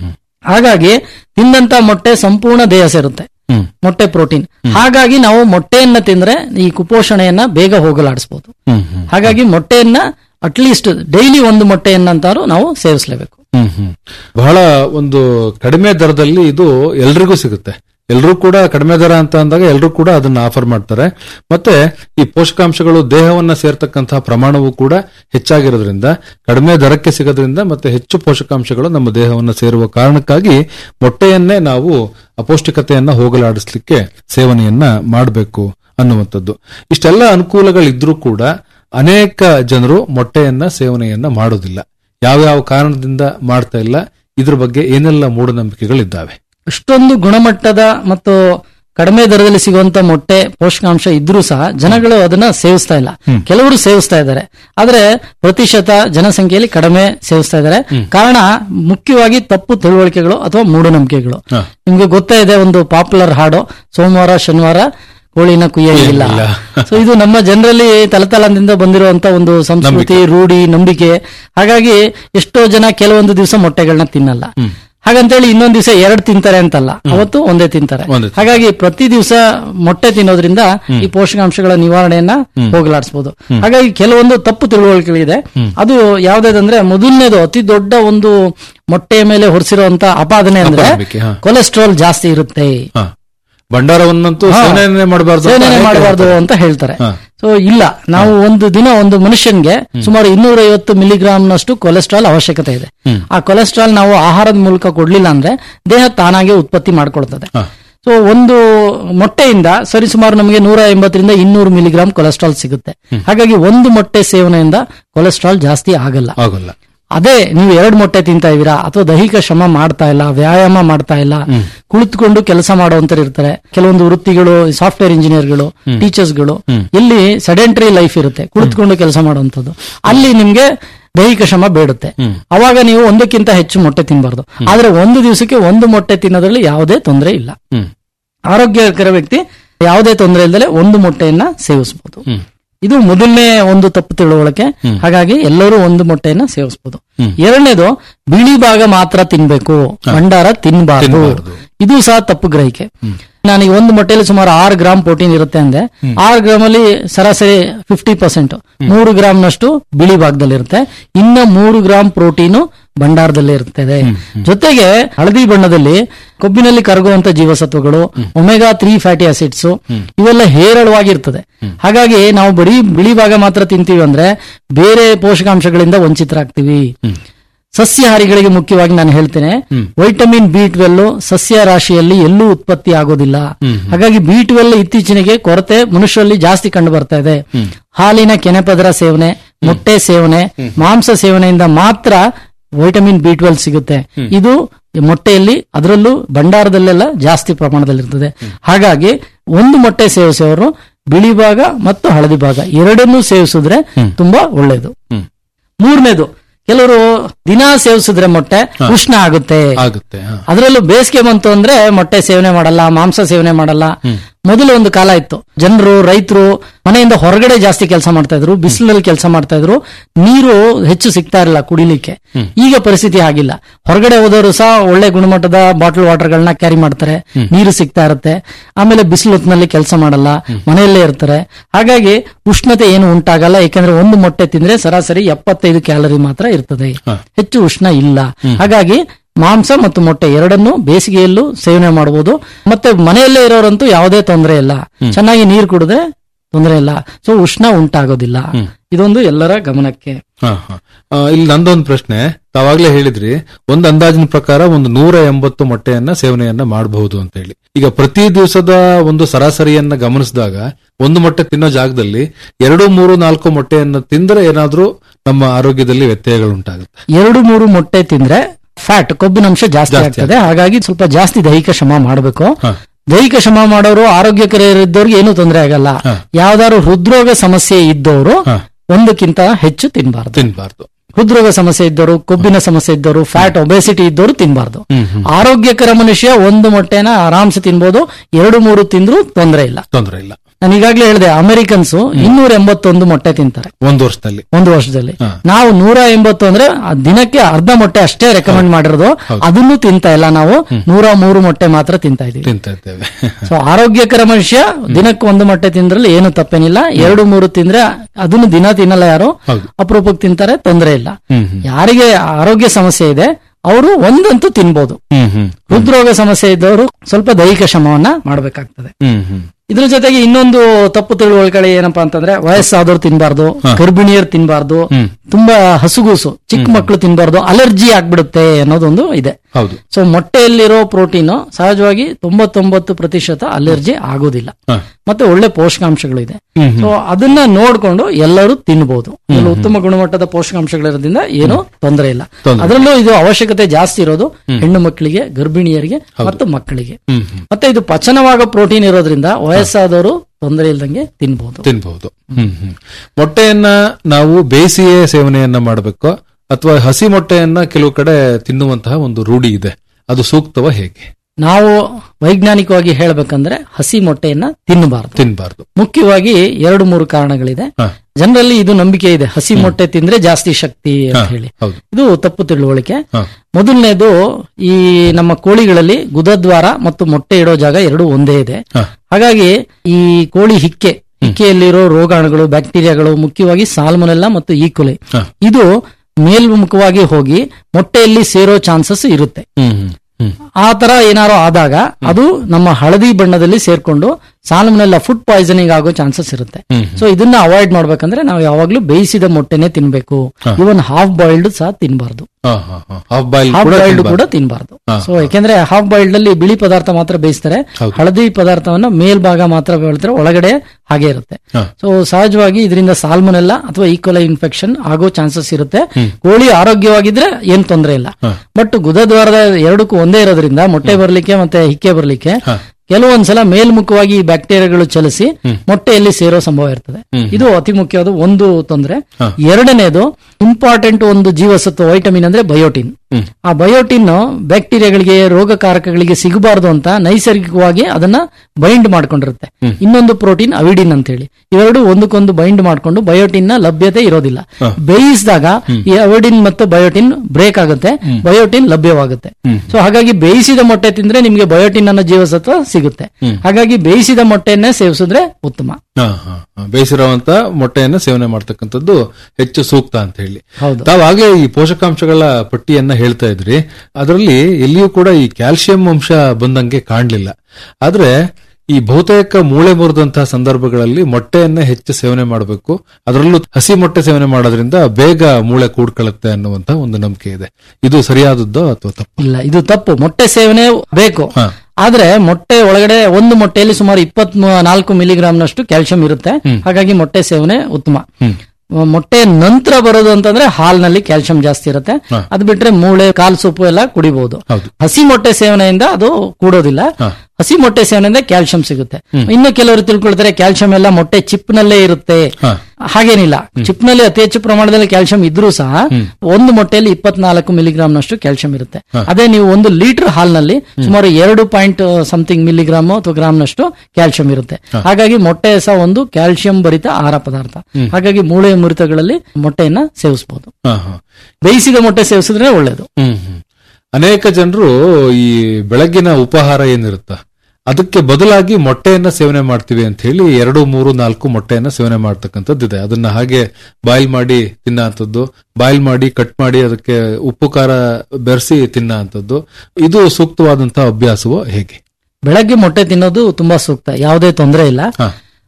S5: ಹಾಗಾಗಿ ತಿಂದಂತ ಮೊಟ್ಟೆ ಸಂಪೂರ್ಣ ದೇಹ ಸೇರುತ್ತೆ ಮೊಟ್ಟೆ ಪ್ರೋಟೀನ್ ಹಾಗಾಗಿ ನಾವು ಮೊಟ್ಟೆಯನ್ನ ತಿಂದ್ರೆ ಈ ಕುಪೋಷಣೆಯನ್ನ ಬೇಗ ಹೋಗಲಾಡಿಸಬಹುದು ಹಾಗಾಗಿ ಮೊಟ್ಟೆಯನ್ನ ಅಟ್ಲೀಸ್ಟ್ ಡೈಲಿ ಒಂದು ಮೊಟ್ಟೆಯನ್ನಂತಾರು ನಾವು ಸೇವಿಸಲೇಬೇಕು
S4: ಹ್ಮ್ ಹ್ಮ್ ಬಹಳ ಒಂದು ಕಡಿಮೆ ದರದಲ್ಲಿ ಇದು ಎಲ್ರಿಗೂ ಸಿಗುತ್ತೆ ಎಲ್ಲರೂ ಕೂಡ ಕಡಿಮೆ ದರ ಅಂತ ಅಂದಾಗ ಎಲ್ಲರೂ ಕೂಡ ಅದನ್ನ ಆಫರ್ ಮಾಡ್ತಾರೆ ಮತ್ತೆ ಈ ಪೋಷಕಾಂಶಗಳು ದೇಹವನ್ನ ಸೇರ್ತಕ್ಕಂತಹ ಪ್ರಮಾಣವು ಕೂಡ ಹೆಚ್ಚಾಗಿರೋದ್ರಿಂದ ಕಡಿಮೆ ದರಕ್ಕೆ ಸಿಗೋದ್ರಿಂದ ಮತ್ತೆ ಹೆಚ್ಚು ಪೋಷಕಾಂಶಗಳು ನಮ್ಮ ದೇಹವನ್ನ ಸೇರುವ ಕಾರಣಕ್ಕಾಗಿ ಮೊಟ್ಟೆಯನ್ನೇ ನಾವು ಅಪೌಷ್ಟಿಕತೆಯನ್ನ ಹೋಗಲಾಡಿಸ್ಲಿಕ್ಕೆ ಸೇವನೆಯನ್ನ ಮಾಡಬೇಕು ಅನ್ನುವಂಥದ್ದು ಇಷ್ಟೆಲ್ಲ ಅನುಕೂಲಗಳಿದ್ರೂ ಕೂಡ ಅನೇಕ ಜನರು ಮೊಟ್ಟೆಯನ್ನ ಸೇವನೆಯನ್ನ ಮಾಡೋದಿಲ್ಲ ಯಾವ್ಯಾವ ಕಾರಣದಿಂದ ಮಾಡ್ತಾ ಇಲ್ಲ ಇದ್ರ ಬಗ್ಗೆ ಏನೆಲ್ಲ ಮೂಢನಂಬಿಕೆಗಳಿದ್ದಾವೆ
S5: ಇಷ್ಟೊಂದು ಗುಣಮಟ್ಟದ ಮತ್ತು ಕಡಿಮೆ ದರದಲ್ಲಿ ಸಿಗುವಂತ ಮೊಟ್ಟೆ ಪೋಷಕಾಂಶ ಇದ್ರೂ ಸಹ ಜನಗಳು ಅದನ್ನ ಸೇವಿಸ್ತಾ ಇಲ್ಲ ಕೆಲವರು ಸೇವಿಸ್ತಾ ಇದ್ದಾರೆ ಆದ್ರೆ ಪ್ರತಿಶತ ಜನಸಂಖ್ಯೆಯಲ್ಲಿ ಕಡಿಮೆ ಸೇವಿಸ್ತಾ ಇದ್ದಾರೆ ಕಾರಣ ಮುಖ್ಯವಾಗಿ ತಪ್ಪು ತಿಳುವಳಿಕೆಗಳು ಅಥವಾ ಮೂಢನಂಬಿಕೆಗಳು ನಿಮ್ಗೆ ಗೊತ್ತೇ ಇದೆ ಒಂದು ಪಾಪ್ಯುಲರ್ ಹಾಡು ಸೋಮವಾರ ಶನಿವಾರ ಕೋಳಿನ ಕುಯ್ಯಂಗಿಲ್ಲ ಸೊ ಇದು ನಮ್ಮ ಜನರಲ್ಲಿ ತಲತಲದಿಂದ ಬಂದಿರುವಂತ ಒಂದು ಸಂಸ್ಕೃತಿ ರೂಢಿ ನಂಬಿಕೆ ಹಾಗಾಗಿ ಎಷ್ಟೋ ಜನ ಕೆಲವೊಂದು ದಿವಸ ಮೊಟ್ಟೆಗಳನ್ನ ತಿನ್ನಲ್ಲ ಹಾಗಂತೇಳಿ ಇನ್ನೊಂದ್ ದಿವಸ ಎರಡು ತಿಂತಾರೆ ಅಂತಲ್ಲ ಅವತ್ತು ಒಂದೇ ತಿಂತಾರೆ
S4: ಒಂದೇ
S5: ಹಾಗಾಗಿ ಪ್ರತಿ ದಿವಸ ಮೊಟ್ಟೆ ತಿನ್ನೋದ್ರಿಂದ ಈ ಪೋಷಕಾಂಶಗಳ ನಿವಾರಣೆಯನ್ನ ಹೋಗಲಾಡಿಸಬಹುದು ಹಾಗಾಗಿ ಕೆಲವೊಂದು ತಪ್ಪು ತಿಳುವಳಿಕೆಗಳಿದೆ ಅದು ಯಾವ್ದಾದಂದ್ರೆ ಮೊದಲನೇದು ಅತಿ ದೊಡ್ಡ ಒಂದು ಮೊಟ್ಟೆಯ ಮೇಲೆ ಹೊರಿಸಿರುವಂತ ಅಪಾದನೆ ಅಂದ್ರೆ
S4: ಅಪನಂಬಿಕೆ, ಹಾ.
S5: ಕೊಲೆಸ್ಟ್ರಾಲ್ ಜಾಸ್ತಿ ಇರುತ್ತೆ
S4: ಹ. ಭಂಡಾರವನ್ನಂತೂ
S5: ಹಾ.
S4: ಸೇವನೆ ಮಾಡಬಾರ್ದು
S5: ಸೇವನೆ ಮಾಡಬಾರ್ದು ಅಂತ ಹೇಳ್ತಾರೆ
S4: ಹಾ.
S5: ಸೊ ಇಲ್ಲ ನಾವು ಒಂದು ದಿನ ಒಂದು ಮನುಷ್ಯನ್ಗೆ ಸುಮಾರು ಇನ್ನೂರ ಐವತ್ತು ಮಿಲಿಗ್ರಾಮ್ನಷ್ಟು ಕೊಲೆಸ್ಟ್ರಾಲ್ ಅವಶ್ಯಕತೆ ಇದೆ ಆ ಕೊಲೆಸ್ಟ್ರಾಲ್ ನಾವು ಆಹಾರದ ಮೂಲಕ ಕೊಡ್ಲಿಲ್ಲ ಅಂದ್ರೆ ದೇಹ ತಾನಾಗೆ ಉತ್ಪತ್ತಿ ಮಾಡ್ಕೊಳ್ತದೆ ಸೊ ಒಂದು ಮೊಟ್ಟೆಯಿಂದ ಸರಿಸುಮಾರು ನಮಗೆ ನೂರ ಎಂಬತ್ತರಿಂದ ಇನ್ನೂರು ಮಿಲಿಗ್ರಾಮ್ ಕೊಲೆಸ್ಟ್ರಾಲ್ ಸಿಗುತ್ತೆ ಹಾಗಾಗಿ ಒಂದು ಮೊಟ್ಟೆ ಸೇವನೆಯಿಂದ ಕೊಲೆಸ್ಟ್ರಾಲ್ ಜಾಸ್ತಿ ಆಗಲ್ಲ
S4: ಆಗೋಲ್ಲ
S5: ಅದೇ ನೀವು ಎರಡು ಮೊಟ್ಟೆ ತಿಂತಾ ಇದೀರಾ ಅಥವಾ ದೈಹಿಕ ಶ್ರಮ ಮಾಡ್ತಾ ಇಲ್ಲ ವ್ಯಾಯಾಮ ಮಾಡ್ತಾ ಇಲ್ಲ ಕುಳಿತುಕೊಂಡು ಕೆಲಸ ಮಾಡುವಂತರು ಇರ್ತಾರೆ ಕೆಲವೊಂದು ವೃತ್ತಿಗಳು ಸಾಫ್ಟ್ವೇರ್ ಇಂಜಿನಿಯರ್ಗಳು ಟೀಚರ್ಸ್ಗಳು ಎಲ್ಲಿ ಸೆಡೆಂಟರಿ ಲೈಫ್ ಇರುತ್ತೆ ಕುಳಿತುಕೊಂಡು ಕೆಲಸ ಮಾಡುವಂತದ್ದು ಅಲ್ಲಿ ನಿಮ್ಗೆ ದೈಹಿಕ ಶ್ರಮ ಬೇಡುತ್ತೆ ಅವಾಗ ನೀವು ಒಂದಕ್ಕಿಂತ ಹೆಚ್ಚು ಮೊಟ್ಟೆ ತಿನ್ನಬಾರ್ದು ಆದ್ರೆ ಒಂದು ದಿವಸಕ್ಕೆ ಒಂದು ಮೊಟ್ಟೆ ತಿನ್ನೋದ್ರಲ್ಲಿ ಯಾವುದೇ ತೊಂದರೆ ಇಲ್ಲ
S4: ಹ್ಮ್
S5: ಆರೋಗ್ಯಕರ ವ್ಯಕ್ತಿ ಯಾವುದೇ ತೊಂದರೆ ಇಲ್ಲದೆ ಒಂದು ಮೊಟ್ಟೆಯನ್ನ ಸೇವಿಸಬಹುದು ಇದು ಮೊದಲನೇ ಒಂದು ತಪ್ಪು ತಿಳುವಳಿಕೆ ಹಾಗಾಗಿ ಎಲ್ಲರೂ ಒಂದು ಮೊಟ್ಟೆಯನ್ನ ಸೇವಿಸಬಹುದು ಎರಡನೇದು ಬಿಳಿ ಭಾಗ ಮಾತ್ರ ತಿನ್ಬೇಕು ಭಂಡಾರ ತಿನ್ಬಾರ್ದು ಇದು ಸಹ ತಪ್ಪು ಗ್ರಹಿಕೆ ನನಗೆ ಒಂದು ಮೊಟ್ಟೆಯಲ್ಲಿ ಸುಮಾರು ಆರು ಗ್ರಾಮ್ ಪ್ರೋಟೀನ್ ಇರುತ್ತೆ ಅಂದ್ರೆ ಆರು ಗ್ರಾಮ್ ಅಲ್ಲಿ ಸರಾಸರಿ ಫಿಫ್ಟಿ ಪರ್ಸೆಂಟ್ ಮೂರು ಗ್ರಾಮ್ ನಷ್ಟು ಬಿಳಿ ಭಾಗದಲ್ಲಿ ಇರುತ್ತೆ ಇನ್ನ ಮೂರು ಗ್ರಾಮ್ ಪ್ರೋಟೀನು ಭಂಡಾರದಲ್ಲಿ ಇರ್ತದೆ ಜೊತೆಗೆ ಹಳದಿ ಬಣ್ಣದಲ್ಲಿ ಕೊಬ್ಬಿನಲ್ಲಿ ಕರಗುವಂತ ಜೀವಸತ್ವಗಳು ಒಮೆಗಾ ತ್ರೀ ಫ್ಯಾಟಿ ಆಸಿಡ್ಸ್ ಇವೆಲ್ಲ ಹೇರಳವಾಗಿರ್ತದೆ ಹಾಗಾಗಿ ನಾವು ಬರೀ ಬಿಳಿ ಭಾಗ ಮಾತ್ರ ತಿಂತೀವಿ ಅಂದ್ರೆ ಬೇರೆ ಪೋಷಕಾಂಶಗಳಿಂದ ವಂಚಿತರಾಗ್ತೀವಿ ಸಸ್ಯಾಹಾರಿಗಳಿಗೆ ಮುಖ್ಯವಾಗಿ ನಾನು ಹೇಳ್ತೇನೆ ವೈಟಮಿನ್ ಬಿ ಟ್ವೆಲ್ ಸಸ್ಯ ರಾಶಿಯಲ್ಲಿ ಎಲ್ಲೂ ಉತ್ಪತ್ತಿ ಆಗೋದಿಲ್ಲ ಹಾಗಾಗಿ ಬಿ ಟ್ವೆಲ್ ಇತ್ತೀಚೆಗೆ ಕೊರತೆ ಮನುಷ್ಯರಲ್ಲಿ ಜಾಸ್ತಿ ಕಂಡು ಬರ್ತಾ ಇದೆ ಹಾಲಿನ ಕೆನೆಪದರ ಸೇವನೆ ಮೊಟ್ಟೆ ಸೇವನೆ ಮಾಂಸ ಸೇವನೆಯಿಂದ ಮಾತ್ರ ವೈಟಮಿನ್ ಬಿ ಟ್ವೆಲ್ ಸಿಗುತ್ತೆ ಇದು ಮೊಟ್ಟೆಯಲ್ಲಿ ಅದರಲ್ಲೂ ಭಂಡಾರದಲ್ಲೆಲ್ಲ ಜಾಸ್ತಿ ಪ್ರಮಾಣದಲ್ಲಿರ್ತದೆ ಹಾಗಾಗಿ ಒಂದು ಮೊಟ್ಟೆ ಸೇವಿಸುವವರು ಬಿಳಿ ಭಾಗ ಮತ್ತು ಹಳದಿ ಭಾಗ ಎರಡನ್ನೂ ಸೇವಿಸಿದ್ರೆ ತುಂಬಾ ಒಳ್ಳೇದು ಮೂರನೇದು ಕೆಲವರು ದಿನ ಸೇವಿಸಿದ್ರೆ ಮೊಟ್ಟೆ ಉಷ್ಣ ಆಗುತ್ತೆ
S4: ಆಗುತ್ತೆ ಹ.
S5: ಅದರಲ್ಲೂ ಬೇಸಿಗೆ ಬಂತು ಅಂದ್ರೆ ಮೊಟ್ಟೆ ಸೇವನೆ ಮಾಡಲ್ಲ ಮಾಂಸ ಸೇವನೆ ಮಾಡಲ್ಲ ಮೊದಲು ಒಂದು ಕಾಲ ಇತ್ತು ಜನರು ರೈತರು ಮನೆಯಿಂದ ಹೊರಗಡೆ ಜಾಸ್ತಿ ಕೆಲಸ ಮಾಡ್ತಾ ಇದ್ರು ಬಿಸಿಲಲ್ಲಿ ಕೆಲಸ ಮಾಡ್ತಾ ಇದ್ರು ನೀರು ಹೆಚ್ಚು ಸಿಗ್ತಾ ಇರಲಿಲ್ಲ ಕುಡಿಲಿಕ್ಕೆ ಈಗ ಪರಿಸ್ಥಿತಿ ಆಗಿಲ್ಲ ಹೊರಗಡೆ ಹೋದವರು ಸಹ ಒಳ್ಳೆ ಗುಣಮಟ್ಟದ ಬಾಟಲ್ ವಾಟರ್ ಗಳನ್ನ ಕ್ಯಾರಿ ಮಾಡ್ತಾರೆ ನೀರು ಸಿಗ್ತಾ ಇರುತ್ತೆ ಆಮೇಲೆ ಬಿಸಿಲು ಹೊತ್ತಿನಲ್ಲಿ ಕೆಲಸ ಮಾಡಲ್ಲ ಮನೆಯಲ್ಲೇ ಇರ್ತಾರೆ ಹಾಗಾಗಿ ಉಷ್ಣತೆ ಏನು ಉಂಟಾಗಲ್ಲ ಯಾಕಂದ್ರೆ ಒಂದು ಮೊಟ್ಟೆ ತಿಂದ್ರೆ ಸರಾಸರಿ ಎಪ್ಪತ್ತೈದು ಕ್ಯಾಲರಿ ಮಾತ್ರ ಇರ್ತದೆ ಹೆಚ್ಚು ಉಷ್ಣ ಇಲ್ಲ ಹಾಗಾಗಿ ಮಾಂಸ ಮತ್ತು ಮೊಟ್ಟೆ ಎರಡನ್ನು ಬೇಸಿಗೆಯಲ್ಲೂ ಸೇವನೆ ಮಾಡಬಹುದು ಮತ್ತೆ ಮನೆಯಲ್ಲೇ ಇರೋರಂತೂ ಯಾವುದೇ ತೊಂದರೆ ಇಲ್ಲ ಚೆನ್ನಾಗಿ ನೀರು ಕುಡಿದ್ರೆ ತೊಂದರೆ ಇಲ್ಲ ಸೊ ಉಷ್ಣ ಉಂಟಾಗೋದಿಲ್ಲ ಇದೊಂದು ಎಲ್ಲರ ಗಮನಕ್ಕೆ
S4: ಹಾ, ಹಾ. ಆ, ಇಲ್ಲಿ ನಂದೊಂದು ಪ್ರಶ್ನೆ ತಾವಾಗ್ಲೇ ಹೇಳಿದ್ರಿ ಒಂದು ಅಂದಾಜಿನ ಪ್ರಕಾರ ಒಂದು ನೂರ ಎಂಬತ್ತು ಮೊಟ್ಟೆಯನ್ನ ಸೇವನೆಯನ್ನ ಮಾಡಬಹುದು ಅಂತ ಹೇಳಿ ಈಗ ಪ್ರತಿ ದಿವಸದ ಒಂದು ಸರಾಸರಿಯನ್ನ ಗಮನಿಸಿದಾಗ ಒಂದು ಮೊಟ್ಟೆ ತಿನ್ನೋ ಜಾಗದಲ್ಲಿ ಎರಡು ಮೂರು ನಾಲ್ಕು ಮೊಟ್ಟೆಯನ್ನ ತಿಂದ್ರೆ ಏನಾದ್ರೂ ನಮ್ಮ ಆರೋಗ್ಯದಲ್ಲಿ ವ್ಯತ್ಯಯಗಳುಂಟಾಗುತ್ತೆ
S5: ಎರಡು ಮೂರು ಮೊಟ್ಟೆ ತಿಂದ್ರೆ ಫ್ಯಾಟ್ ಕೊಬ್ಬಿನಂಶ ಜಾಸ್ತಿ
S4: ಜಾಸ್ತಿ
S5: ಆಗ್ತದೆ ಹಾಗಾಗಿ ಸ್ವಲ್ಪ ಜಾಸ್ತಿ ದೈಹಿಕ ಶ್ರಮ ಮಾಡಬೇಕು
S4: ಹಾ.
S5: ದೈಹಿಕ ಶ್ರಮ ಮಾಡೋರು ಆರೋಗ್ಯಕರ ಇದ್ದವ್ರಿಗೆ ಏನು ತೊಂದರೆ ಆಗಲ್ಲ
S4: ಹಾ.
S5: ಯಾವ್ದಾದ್ರು ಹೃದ್ರೋಗ ಸಮಸ್ಯೆ ಇದ್ದವರು
S4: ಹಾ.
S5: ಒಂದಕ್ಕಿಂತ ಹೆಚ್ಚು ತಿನ್ನಬಾರ್ದು
S4: ತಿನ್ಬಾರ್ದು
S5: ಹೃದ್ರೋಗ ಸಮಸ್ಯೆ ಇದ್ದವರು ಕೊಬ್ಬಿನ ಸಮಸ್ಯೆ ಇದ್ದವರು ಫ್ಯಾಟ್ ಒಬೆಸಿಟಿ ಇದ್ದವರು ತಿನ್ನಬಾರ್ದು
S4: ಹ್ಮ್, ಹ್ಮ್.
S5: ಆರೋಗ್ಯಕರ ಮನುಷ್ಯ ಒಂದು ಮೊಟ್ಟೆನ ಆರಾಮ್ಸೆ ತಿನ್ಬೋದು ಎರಡು ಮೂರು ತಿಂದ್ರು ತೊಂದರೆ ಇಲ್ಲ
S4: ತೊಂದರೆ ಇಲ್ಲ
S5: ನಾನು ಈಗಾಗಲೇ ಹೇಳಿದೆ ಅಮೆರಿಕನ್ಸ್ ಇನ್ನೂರ ಎಂಬತ್ತೊಂದು ಮೊಟ್ಟೆ ತಿಂತಾರೆ
S4: ಒಂದು ವರ್ಷದಲ್ಲಿ
S5: ಒಂದು ವರ್ಷದಲ್ಲಿ
S4: ಹಾ.
S5: ನಾವು ನೂರ ಎಂಬತ್ತು ಅಂದ್ರೆ ಆ ದಿನಕ್ಕೆ ಅರ್ಧ ಮೊಟ್ಟೆ ಅಷ್ಟೇ ರೆಕಮೆಂಡ್ ಮಾಡಿರೋದು ಅದನ್ನು ತಿಂತಾ ಇಲ್ಲ ನಾವು ನೂರ ಮೂರು ಮೊಟ್ಟೆ ಮಾತ್ರ ತಿಂತಾ ಇದೀವಿ
S4: ತಿಂತಾ ಇದ್ದೇವೆ
S5: ಸೊ ಆರೋಗ್ಯಕರ ಮನುಷ್ಯ ದಿನಕ್ಕೆ ಒಂದು ಮೊಟ್ಟೆ ತಿಂದ್ರಲ್ಲಿ ಏನು ತಪ್ಪೇನಿಲ್ಲ ಎರಡು ಮೂರು ತಿಂದ್ರೆ ಅದನ್ನು ದಿನ ತಿನ್ನಲ್ಲ ಯಾರು
S4: ಹೌದು.
S5: ಅಪರೂಪಕ್ಕೆ ತಿಂತಾರೆ ತೊಂದರೆ ಇಲ್ಲ
S4: ಹ್ಮ್, ಹ್ಮ್.
S5: ಯಾರಿಗೆ ಆರೋಗ್ಯ ಸಮಸ್ಯೆ ಇದೆ ಅವರು ಒಂದಂತೂ ತಿನ್ಬೋದು
S4: ಹ್ಮ್ ಹ್ಮ್
S5: ಹೃದ್ರೋಗ ಸಮಸ್ಯೆ ಇದ್ದವರು ಸ್ವಲ್ಪ ದೈಹಿಕ ಶ್ರಮವನ್ನ ಮಾಡಬೇಕಾಗ್ತದೆ
S4: ಹ್ಮ್ ಹ್ಮ್
S5: ಇದ್ರ ಜೊತೆಗೆ ಇನ್ನೊಂದು ತಪ್ಪು ತಿಳುವಳಿಕೆ ಏನಪ್ಪಾ ಅಂತಂದ್ರೆ ವಯಸ್ಸಾದವ್ರು ತಿನ್ಬಾರ್ದು ಗರ್ಭಿಣಿಯರು ತಿನ್ಬಾರ್ದು
S4: ಹ್ಮ್.
S5: ತುಂಬಾ ಹಸುಗೂಸು ಚಿಕ್ಕ ಮಕ್ಕಳು ತಿನ್ಬಾರ್ದು ಅಲರ್ಜಿ ಆಗ್ಬಿಡುತ್ತೆ ಅನ್ನೋದೊಂದು ಇದೆ
S4: ಹೌದು
S5: ಸೊ ಮೊಟ್ಟೆಯಲ್ಲಿರೋ ಪ್ರೋಟೀನ್ ಸಹಜವಾಗಿ ತೊಂಬತ್ತೊಂಬತ್ತು ಪ್ರತಿಶತ ಅಲರ್ಜಿ ಆಗೋದಿಲ್ಲ
S4: ಹಾ.
S5: ಮತ್ತೆ ಒಳ್ಳೆ ಪೋಷಕಾಂಶಗಳು ಇದೆ
S4: ಹ್ಮ್, ಹ್ಮ್.
S5: ಸೊ ಅದನ್ನ ನೋಡ್ಕೊಂಡು ಎಲ್ಲರೂ ತಿನ್ಬಹುದು ಇಲ್ಲಿ ಉತ್ತಮ ಗುಣಮಟ್ಟದ ಪೋಷಕಾಂಶಗಳಿರೋದ್ರಿಂದ ಏನೂ ತೊಂದರೆ ಇಲ್ಲ
S4: ತೊಂದ್ರೆ
S5: ಅದರಲ್ಲೂ ಇದು ಅವಶ್ಯಕತೆ ಜಾಸ್ತಿ ಇರೋದು ಹೆಣ್ಣು ಮಕ್ಕಳಿಗೆ ಗರ್ಭಿಣಿಯರಿಗೆ ಮತ್ತು ಮಕ್ಕಳಿಗೆ
S4: ಹ್ಮ್ ಹ್ಮ್
S5: ಮತ್ತೆ ಇದು ಪಚನವಾಗ ಪ್ರೋಟೀನ್ ಇರೋದ್ರಿಂದ ವಯಸ್ಸಾದವರು ತೊಂದರೆ ಇಲ್ದಂಗೆ ತಿನ್ಬಹುದು
S4: ತಿನ್ಬಹುದು ಹ್ಮ್ ಹ್ಮ್ ಮೊಟ್ಟೆಯನ್ನ ನಾವು ಬೇಯಿಸಿಯೇ ಸೇವನೆಯನ್ನ ಮಾಡಬೇಕು ಅಥವಾ ಹಸಿ ಮೊಟ್ಟೆಯನ್ನ ಕೆಲವು ಕಡೆ ತಿನ್ನುವಂತಹ ಒಂದು ರೂಢಿ ಇದೆ ಅದು ಸೂಕ್ತವ ಹೇಗೆ
S5: ನಾವು ವೈಜ್ಞಾನಿಕವಾಗಿ ಹೇಳ್ಬೇಕಂದ್ರೆ ಹಸಿ ಮೊಟ್ಟೆಯನ್ನ ತಿನ್ನಬಾರದು
S4: ತಿನ್ಬಾರ್ದು
S5: ಮುಖ್ಯವಾಗಿ ಎರಡು ಮೂರು ಕಾರಣಗಳಿದೆ
S4: ಹಾ.
S5: ಜನರಲ್ಲಿ ಇದು ನಂಬಿಕೆ ಇದೆ ಹಸಿ ಮೊಟ್ಟೆ ತಿಂದ್ರೆ ಜಾಸ್ತಿ ಶಕ್ತಿ ಅಂತ
S4: ಹಾ,
S5: ಹೇಳಿ
S4: ಹೌದು
S5: ಇದು ತಪ್ಪು ತಿಳುವಳಿಕೆ
S4: ಹಾ.
S5: ಮೊದಲನೇದು ಈ ನಮ್ಮ ಕೋಳಿಗಳಲ್ಲಿ ಗುದದ್ವಾರ ಮತ್ತು ಮೊಟ್ಟೆ ಇಡೋ ಜಾಗ ಎರಡು ಒಂದೇ ಇದೆ
S4: ಹಾ.
S5: ಹಾಗಾಗಿ ಈ ಕೋಳಿ ಹಿಕ್ಕೆ ಹಿಕ್ಕೆಯಲ್ಲಿರೋ ರೋಗಾಣುಗಳು ಬ್ಯಾಕ್ಟೀರಿಯಾಗಳು ಮುಖ್ಯವಾಗಿ ಸಾಲ್ಮೊನೆಲ್ಲ ಮತ್ತು ಈಕೊಲೆ
S4: ಹಾ.
S5: ಇದು ಮೇಲ್ಮುಖವಾಗಿ ಹೋಗಿ ಮೊಟ್ಟೆಯಲ್ಲಿ ಸೇರೋ ಚಾನ್ಸಸ್ ಇರುತ್ತೆ
S4: ಹ್ಮ್ ಹ್ಮ್ ಹ್ಮ್
S5: ಆ ತರ ಏನಾರು ಆದಾಗ ಅದು ನಮ್ಮ ಹಳದಿ ಬಣ್ಣದಲ್ಲಿ ಸೇರ್ಕೊಂಡು ಸಾಲ್ಮನೆಲ್ಲ ಫುಡ್ ಪಾಯ್ಸನಿಂಗ್ ಆಗೋ ಚಾನ್ಸಸ್ ಇರುತ್ತೆ
S4: ಹ್ಮ್.
S5: ಸೊ ಇದನ್ನ ಅವಾಯ್ಡ್ ಮಾಡ್ಬೇಕಂದ್ರೆ ನಾವು ಯಾವಾಗ್ಲೂ ಬೇಯಿಸಿದ ಮೊಟ್ಟೆನೆ ತಿನ್ಬೇಕು ಇವನ್ ಹಾಫ್ ಬಾಯ್ಲ್ಡ್ ಸಹ ತಿನ್ಬಾರ್ದು
S4: ಹಾಫ್ ಬಾಯ್ಲ್
S5: ಹಾಫ್
S4: ಕೂಡ
S5: ಬಾಯ್ಲ್ಡ್
S4: ತಿನ್ಬಾರ್ದು.
S5: ಕೂಡ ತಿನ್ಬಾರ್ದು
S4: ಹಾ,
S5: ಸೊ ಯಾಕೆಂದ್ರೆ ಹಾಫ್ ಬಾಯ್ಲ್ಡ್ ಅಲ್ಲಿ ಬಿಳಿ ಪದಾರ್ಥ ಮಾತ್ರ ಬೇಯಿಸ್ತಾರೆ
S4: ಹೌದು.
S5: ಹಳದಿ ಪದಾರ್ಥವನ್ನ ಮೇಲ್ಭಾಗ ಮಾತ್ರ ಬೆಳ್ತಾರೆ ಒಳಗಡೆ ಹಾಗೆ ಇರುತ್ತೆ
S4: ಹಾ.
S5: ಸೊ ಸಹಜವಾಗಿ ಇದರಿಂದ ಸಾಲ್ಮನೆಲ್ಲ ಅಥವಾ ಈಕ್ವಲ ಇನ್ಫೆಕ್ಷನ್ ಆಗೋ ಚಾನ್ಸಸ್ ಇರುತ್ತೆ ಕೋಳಿ ಆರೋಗ್ಯವಾಗಿದ್ರೆ ಏನ್ ತೊಂದರೆ ಇಲ್ಲ
S4: ಹಾ.
S5: ಬಟ್ ಗುದದ್ವಾರದ ಎರಡಕ್ಕೂ ಒಂದೇ ಇರೋದ್ರಿಂದ ಮೊಟ್ಟೆ ಬರ್ಲಿಕ್ಕೆ ಮತ್ತೆ ಹಿಕ್ಕೆ ಬರ್ಲಿಕ್ಕೆ
S4: ಹಾ.
S5: ಕೆಲವೊಂದ್ಸಲ ಮೇಲ್ಮುಖವಾಗಿ ಈ ಬ್ಯಾಕ್ಟೀರಿಯಾಗಳು ಚಲಿಸಿ ಮೊಟ್ಟೆಯಲ್ಲಿ ಸೇರೋ ಸಂಭವ ಇರ್ತದೆ ಇದು ಅತಿ ಮುಖ್ಯವಾದ ಒಂದು ತೊಂದರೆ
S4: ಹಾ.
S5: ಎರಡನೇದು ಇಂಪಾರ್ಟೆಂಟ್ ಒಂದು ಜೀವಸತ್ವ ವೈಟಮಿನ್ ಅಂದ್ರೆ ಬಯೋಟಿನ್
S4: ಹ್ಮ್.
S5: ಆ ಬಯೋಟಿನ್ ಬ್ಯಾಕ್ಟೀರಿಯಾಗಳಿಗೆ ರೋಗಕಾರಕಗಳಿಗೆ ಸಿಗಬಾರದು ಅಂತ ನೈಸರ್ಗಿಕವಾಗಿ ಅದನ್ನ ಬೈಂಡ್ ಮಾಡ್ಕೊಂಡಿರುತ್ತೆ ಇನ್ನೊಂದು ಪ್ರೋಟೀನ್ ಅವಿಡಿನ್ ಅಂತ ಹೇಳಿ ಇವೆರಡು ಒಂದಕ್ಕೊಂದು ಬೈಂಡ್ ಮಾಡ್ಕೊಂಡು ಬಯೋಟಿನ್ ನ ಲಭ್ಯತೆ ಇರೋದಿಲ್ಲ ಬೇಯಿಸಿದಾಗ ಈ ಅವಿಡಿನ್ ಮತ್ತು ಬಯೋಟಿನ್ ಬ್ರೇಕ್ ಆಗುತ್ತೆ ಬಯೋಟಿನ್ ಲಭ್ಯವಾಗುತ್ತೆ ಸೊ ಹಾಗಾಗಿ ಬೇಯಿಸಿದ ಮೊಟ್ಟೆ ತಿಂದ್ರೆ ನಿಮ್ಗೆ ಬಯೋಟಿನ್ ಅನ್ನೋ ಜೀವಸತ್ವ ಸಿಗುತ್ತೆ ಹಾಗಾಗಿ ಬೇಯಿಸಿದ ಮೊಟ್ಟೆಯನ್ನೇ ಸೇವಿಸಿದ್ರೆ ಉತ್ತಮ
S4: ಹಾ, ಹಾ, ಹಾ. ಬೇಯಿಸಿರುವಂತ ಮೊಟ್ಟೆಯನ್ನ ಸೇವನೆ ಮಾಡ್ತಕ್ಕಂಥದ್ದು ಹೆಚ್ಚು ಸೂಕ್ತ ಅಂತ ಹೇಳಿ
S5: ಹೌದು.
S4: ತಾವಾಗ್ಲೇ ಈ ಪೋಷಕಾಂಶಗಳ ಪಟ್ಟಿಯನ್ನ ಹೇಳ್ತಾ ಇದ್ರಿ ಅದರಲ್ಲಿ ಎಲ್ಲಿಯೂ ಕೂಡ ಈ ಕ್ಯಾಲ್ಸಿಯಂ ಅಂಶ ಬಂದಂಗೆ ಕಾಣ್ಲಿಲ್ಲ ಆದ್ರೆ ಈ ಬಹುತೇಕ ಮೂಳೆ ಮುರಿದಂತಹ ಸಂದರ್ಭಗಳಲ್ಲಿ ಮೊಟ್ಟೆಯನ್ನ ಹೆಚ್ಚು ಸೇವನೆ ಮಾಡಬೇಕು ಅದರಲ್ಲೂ ಹಸಿ ಮೊಟ್ಟೆ ಸೇವನೆ ಮಾಡೋದ್ರಿಂದ ಬೇಗ ಮೂಳೆ ಕೂಡ್ಕೊಳ್ಳುತ್ತೆ ಅನ್ನುವಂತ ಒಂದು ನಂಬಿಕೆ ಇದೆ ಇದು ಸರಿಯಾದದ್ದೋ ಅಥವಾ ತಪ್ಪು
S5: ಇಲ್ಲ ಇದು ತಪ್ಪು ಮೊಟ್ಟೆ ಸೇವನೆ ಬೇಕು
S4: ಹಾ.
S5: ಆದ್ರೆ ಮೊಟ್ಟೆ ಒಳಗಡೆ ಒಂದು ಮೊಟ್ಟೆಯಲ್ಲಿ ಸುಮಾರು ಇಪ್ಪತ್ ನಾಲ್ಕು ಮಿಲಿಗ್ರಾಮ್ನಷ್ಟು ಕ್ಯಾಲ್ಸಿಯಂ ಇರುತ್ತೆ ಹಾಗಾಗಿ ಮೊಟ್ಟೆ ಸೇವನೆ ಉತ್ತಮ ಮೊಟ್ಟೆ ನಂತರ ಬರೋದು ಅಂತಂದ್ರೆ ಹಾಲ್ನಲ್ಲಿ ಕ್ಯಾಲ್ಸಿಯಂ ಜಾಸ್ತಿ ಇರುತ್ತೆ
S4: ಹಾ.
S5: ಅದು ಬಿಟ್ರೆ ಮೂಳೆ ಕಾಲ್ ಸೊಪ್ಪು ಎಲ್ಲ ಕುಡಿಬಹುದು
S4: ಹೌದು.
S5: ಹಸಿ ಮೊಟ್ಟೆ ಸೇವನೆಯಿಂದ ಅದು ಕೂಡೋದಿಲ್ಲ
S4: ಹಾ.
S5: ಹಸಿ ಮೊಟ್ಟೆ ಸೇವನೆಯಿಂದ ಕ್ಯಾಲ್ಸಿಯಂ ಸಿಗುತ್ತೆ ಇನ್ನು ಕೆಲವರು ತಿಳ್ಕೊಳ್ತಾರೆ ಕ್ಯಾಲ್ಸಿಯಂ ಎಲ್ಲ ಮೊಟ್ಟೆ ಚಿಪ್ ನಲ್ಲೇ ಇರುತ್ತೆ
S4: ಹಾ.
S5: ಹಾಗೇನಿಲ್ಲ ಚಿಪ್ ನಲ್ಲಿ ಅತಿ ಹೆಚ್ಚು ಪ್ರಮಾಣದಲ್ಲಿ ಕ್ಯಾಲ್ಸಿಯಂ ಇದ್ರೂ ಸಹ ಒಂದು ಮೊಟ್ಟೆಯಲ್ಲಿ ಇಪ್ಪತ್ನಾಲ್ಕು ಮಿಲಿಗ್ರಾಮ್ ನಷ್ಟು ಕ್ಯಾಲ್ಸಿಯಂ ಇರುತ್ತೆ ಅದೇ ನೀವು ಒಂದು ಲೀಟರ್ ಹಾಲ್ನಲ್ಲಿ ಸುಮಾರು ಎರಡು ಪಾಯಿಂಟ್ ಸಮಥಿಂಗ್ ಮಿಲಿಗ್ರಾಮ್ ಅಥವಾ ಗ್ರಾಮ್ ನಷ್ಟು ಕ್ಯಾಲ್ಸಿಯಂ ಇರುತ್ತೆ ಹಾಗಾಗಿ ಮೊಟ್ಟೆ ಸಹ ಒಂದು ಕ್ಯಾಲ್ಸಿಯಂ ಭರಿತ ಆಹಾರ ಪದಾರ್ಥ ಹಾಗಾಗಿ ಮೂಳೆ ಮುರಿತಗಳಲ್ಲಿ ಮೊಟ್ಟೆಯನ್ನ ಸೇವಿಸಬಹುದು
S4: ಹಾ ಹಾ
S5: ಬೇಯಿಸಿದ ಮೊಟ್ಟೆ ಸೇವಿಸಿದ್ರೆ ಒಳ್ಳೇದು
S4: ಹ್ಮ್ ಹ್ಮ್. ಅನೇಕ ಜನರು ಈ ಬೆಳಗ್ಗಿನ ಉಪಹಾರ ಏನಿರುತ್ತ ಅದಕ್ಕೆ ಬದಲಾಗಿ ಮೊಟ್ಟೆಯನ್ನ ಸೇವನೆ ಮಾಡ್ತೀವಿ ಅಂತ ಹೇಳಿ ಎರಡು ಮೂರು ನಾಲ್ಕು ಮೊಟ್ಟೆಯನ್ನ ಸೇವನೆ ಮಾಡ್ತಕ್ಕಂಥದ್ದಿದೆ ಅದನ್ನ ಹಾಗೆ ಬಾಯ್ಲ್ ಮಾಡಿ ತಿನ್ನಂಥದ್ದು ಬಾಯ್ಲ್ ಮಾಡಿ ಕಟ್ ಮಾಡಿ ಅದಕ್ಕೆ ಉಪ್ಪು ಖಾರ ಬೆರೆಸಿ ತಿನ್ನಂಥದ್ದು ಇದು ಸೂಕ್ತವಾದಂತಹ ಅಭ್ಯಾಸವೋ ಹೇಗೆ
S5: ಬೆಳಗ್ಗೆ ಮೊಟ್ಟೆ ತಿನ್ನೋದು ತುಂಬಾ ಸೂಕ್ತ ಯಾವುದೇ ತೊಂದರೆ ಇಲ್ಲ
S4: ಹಾ.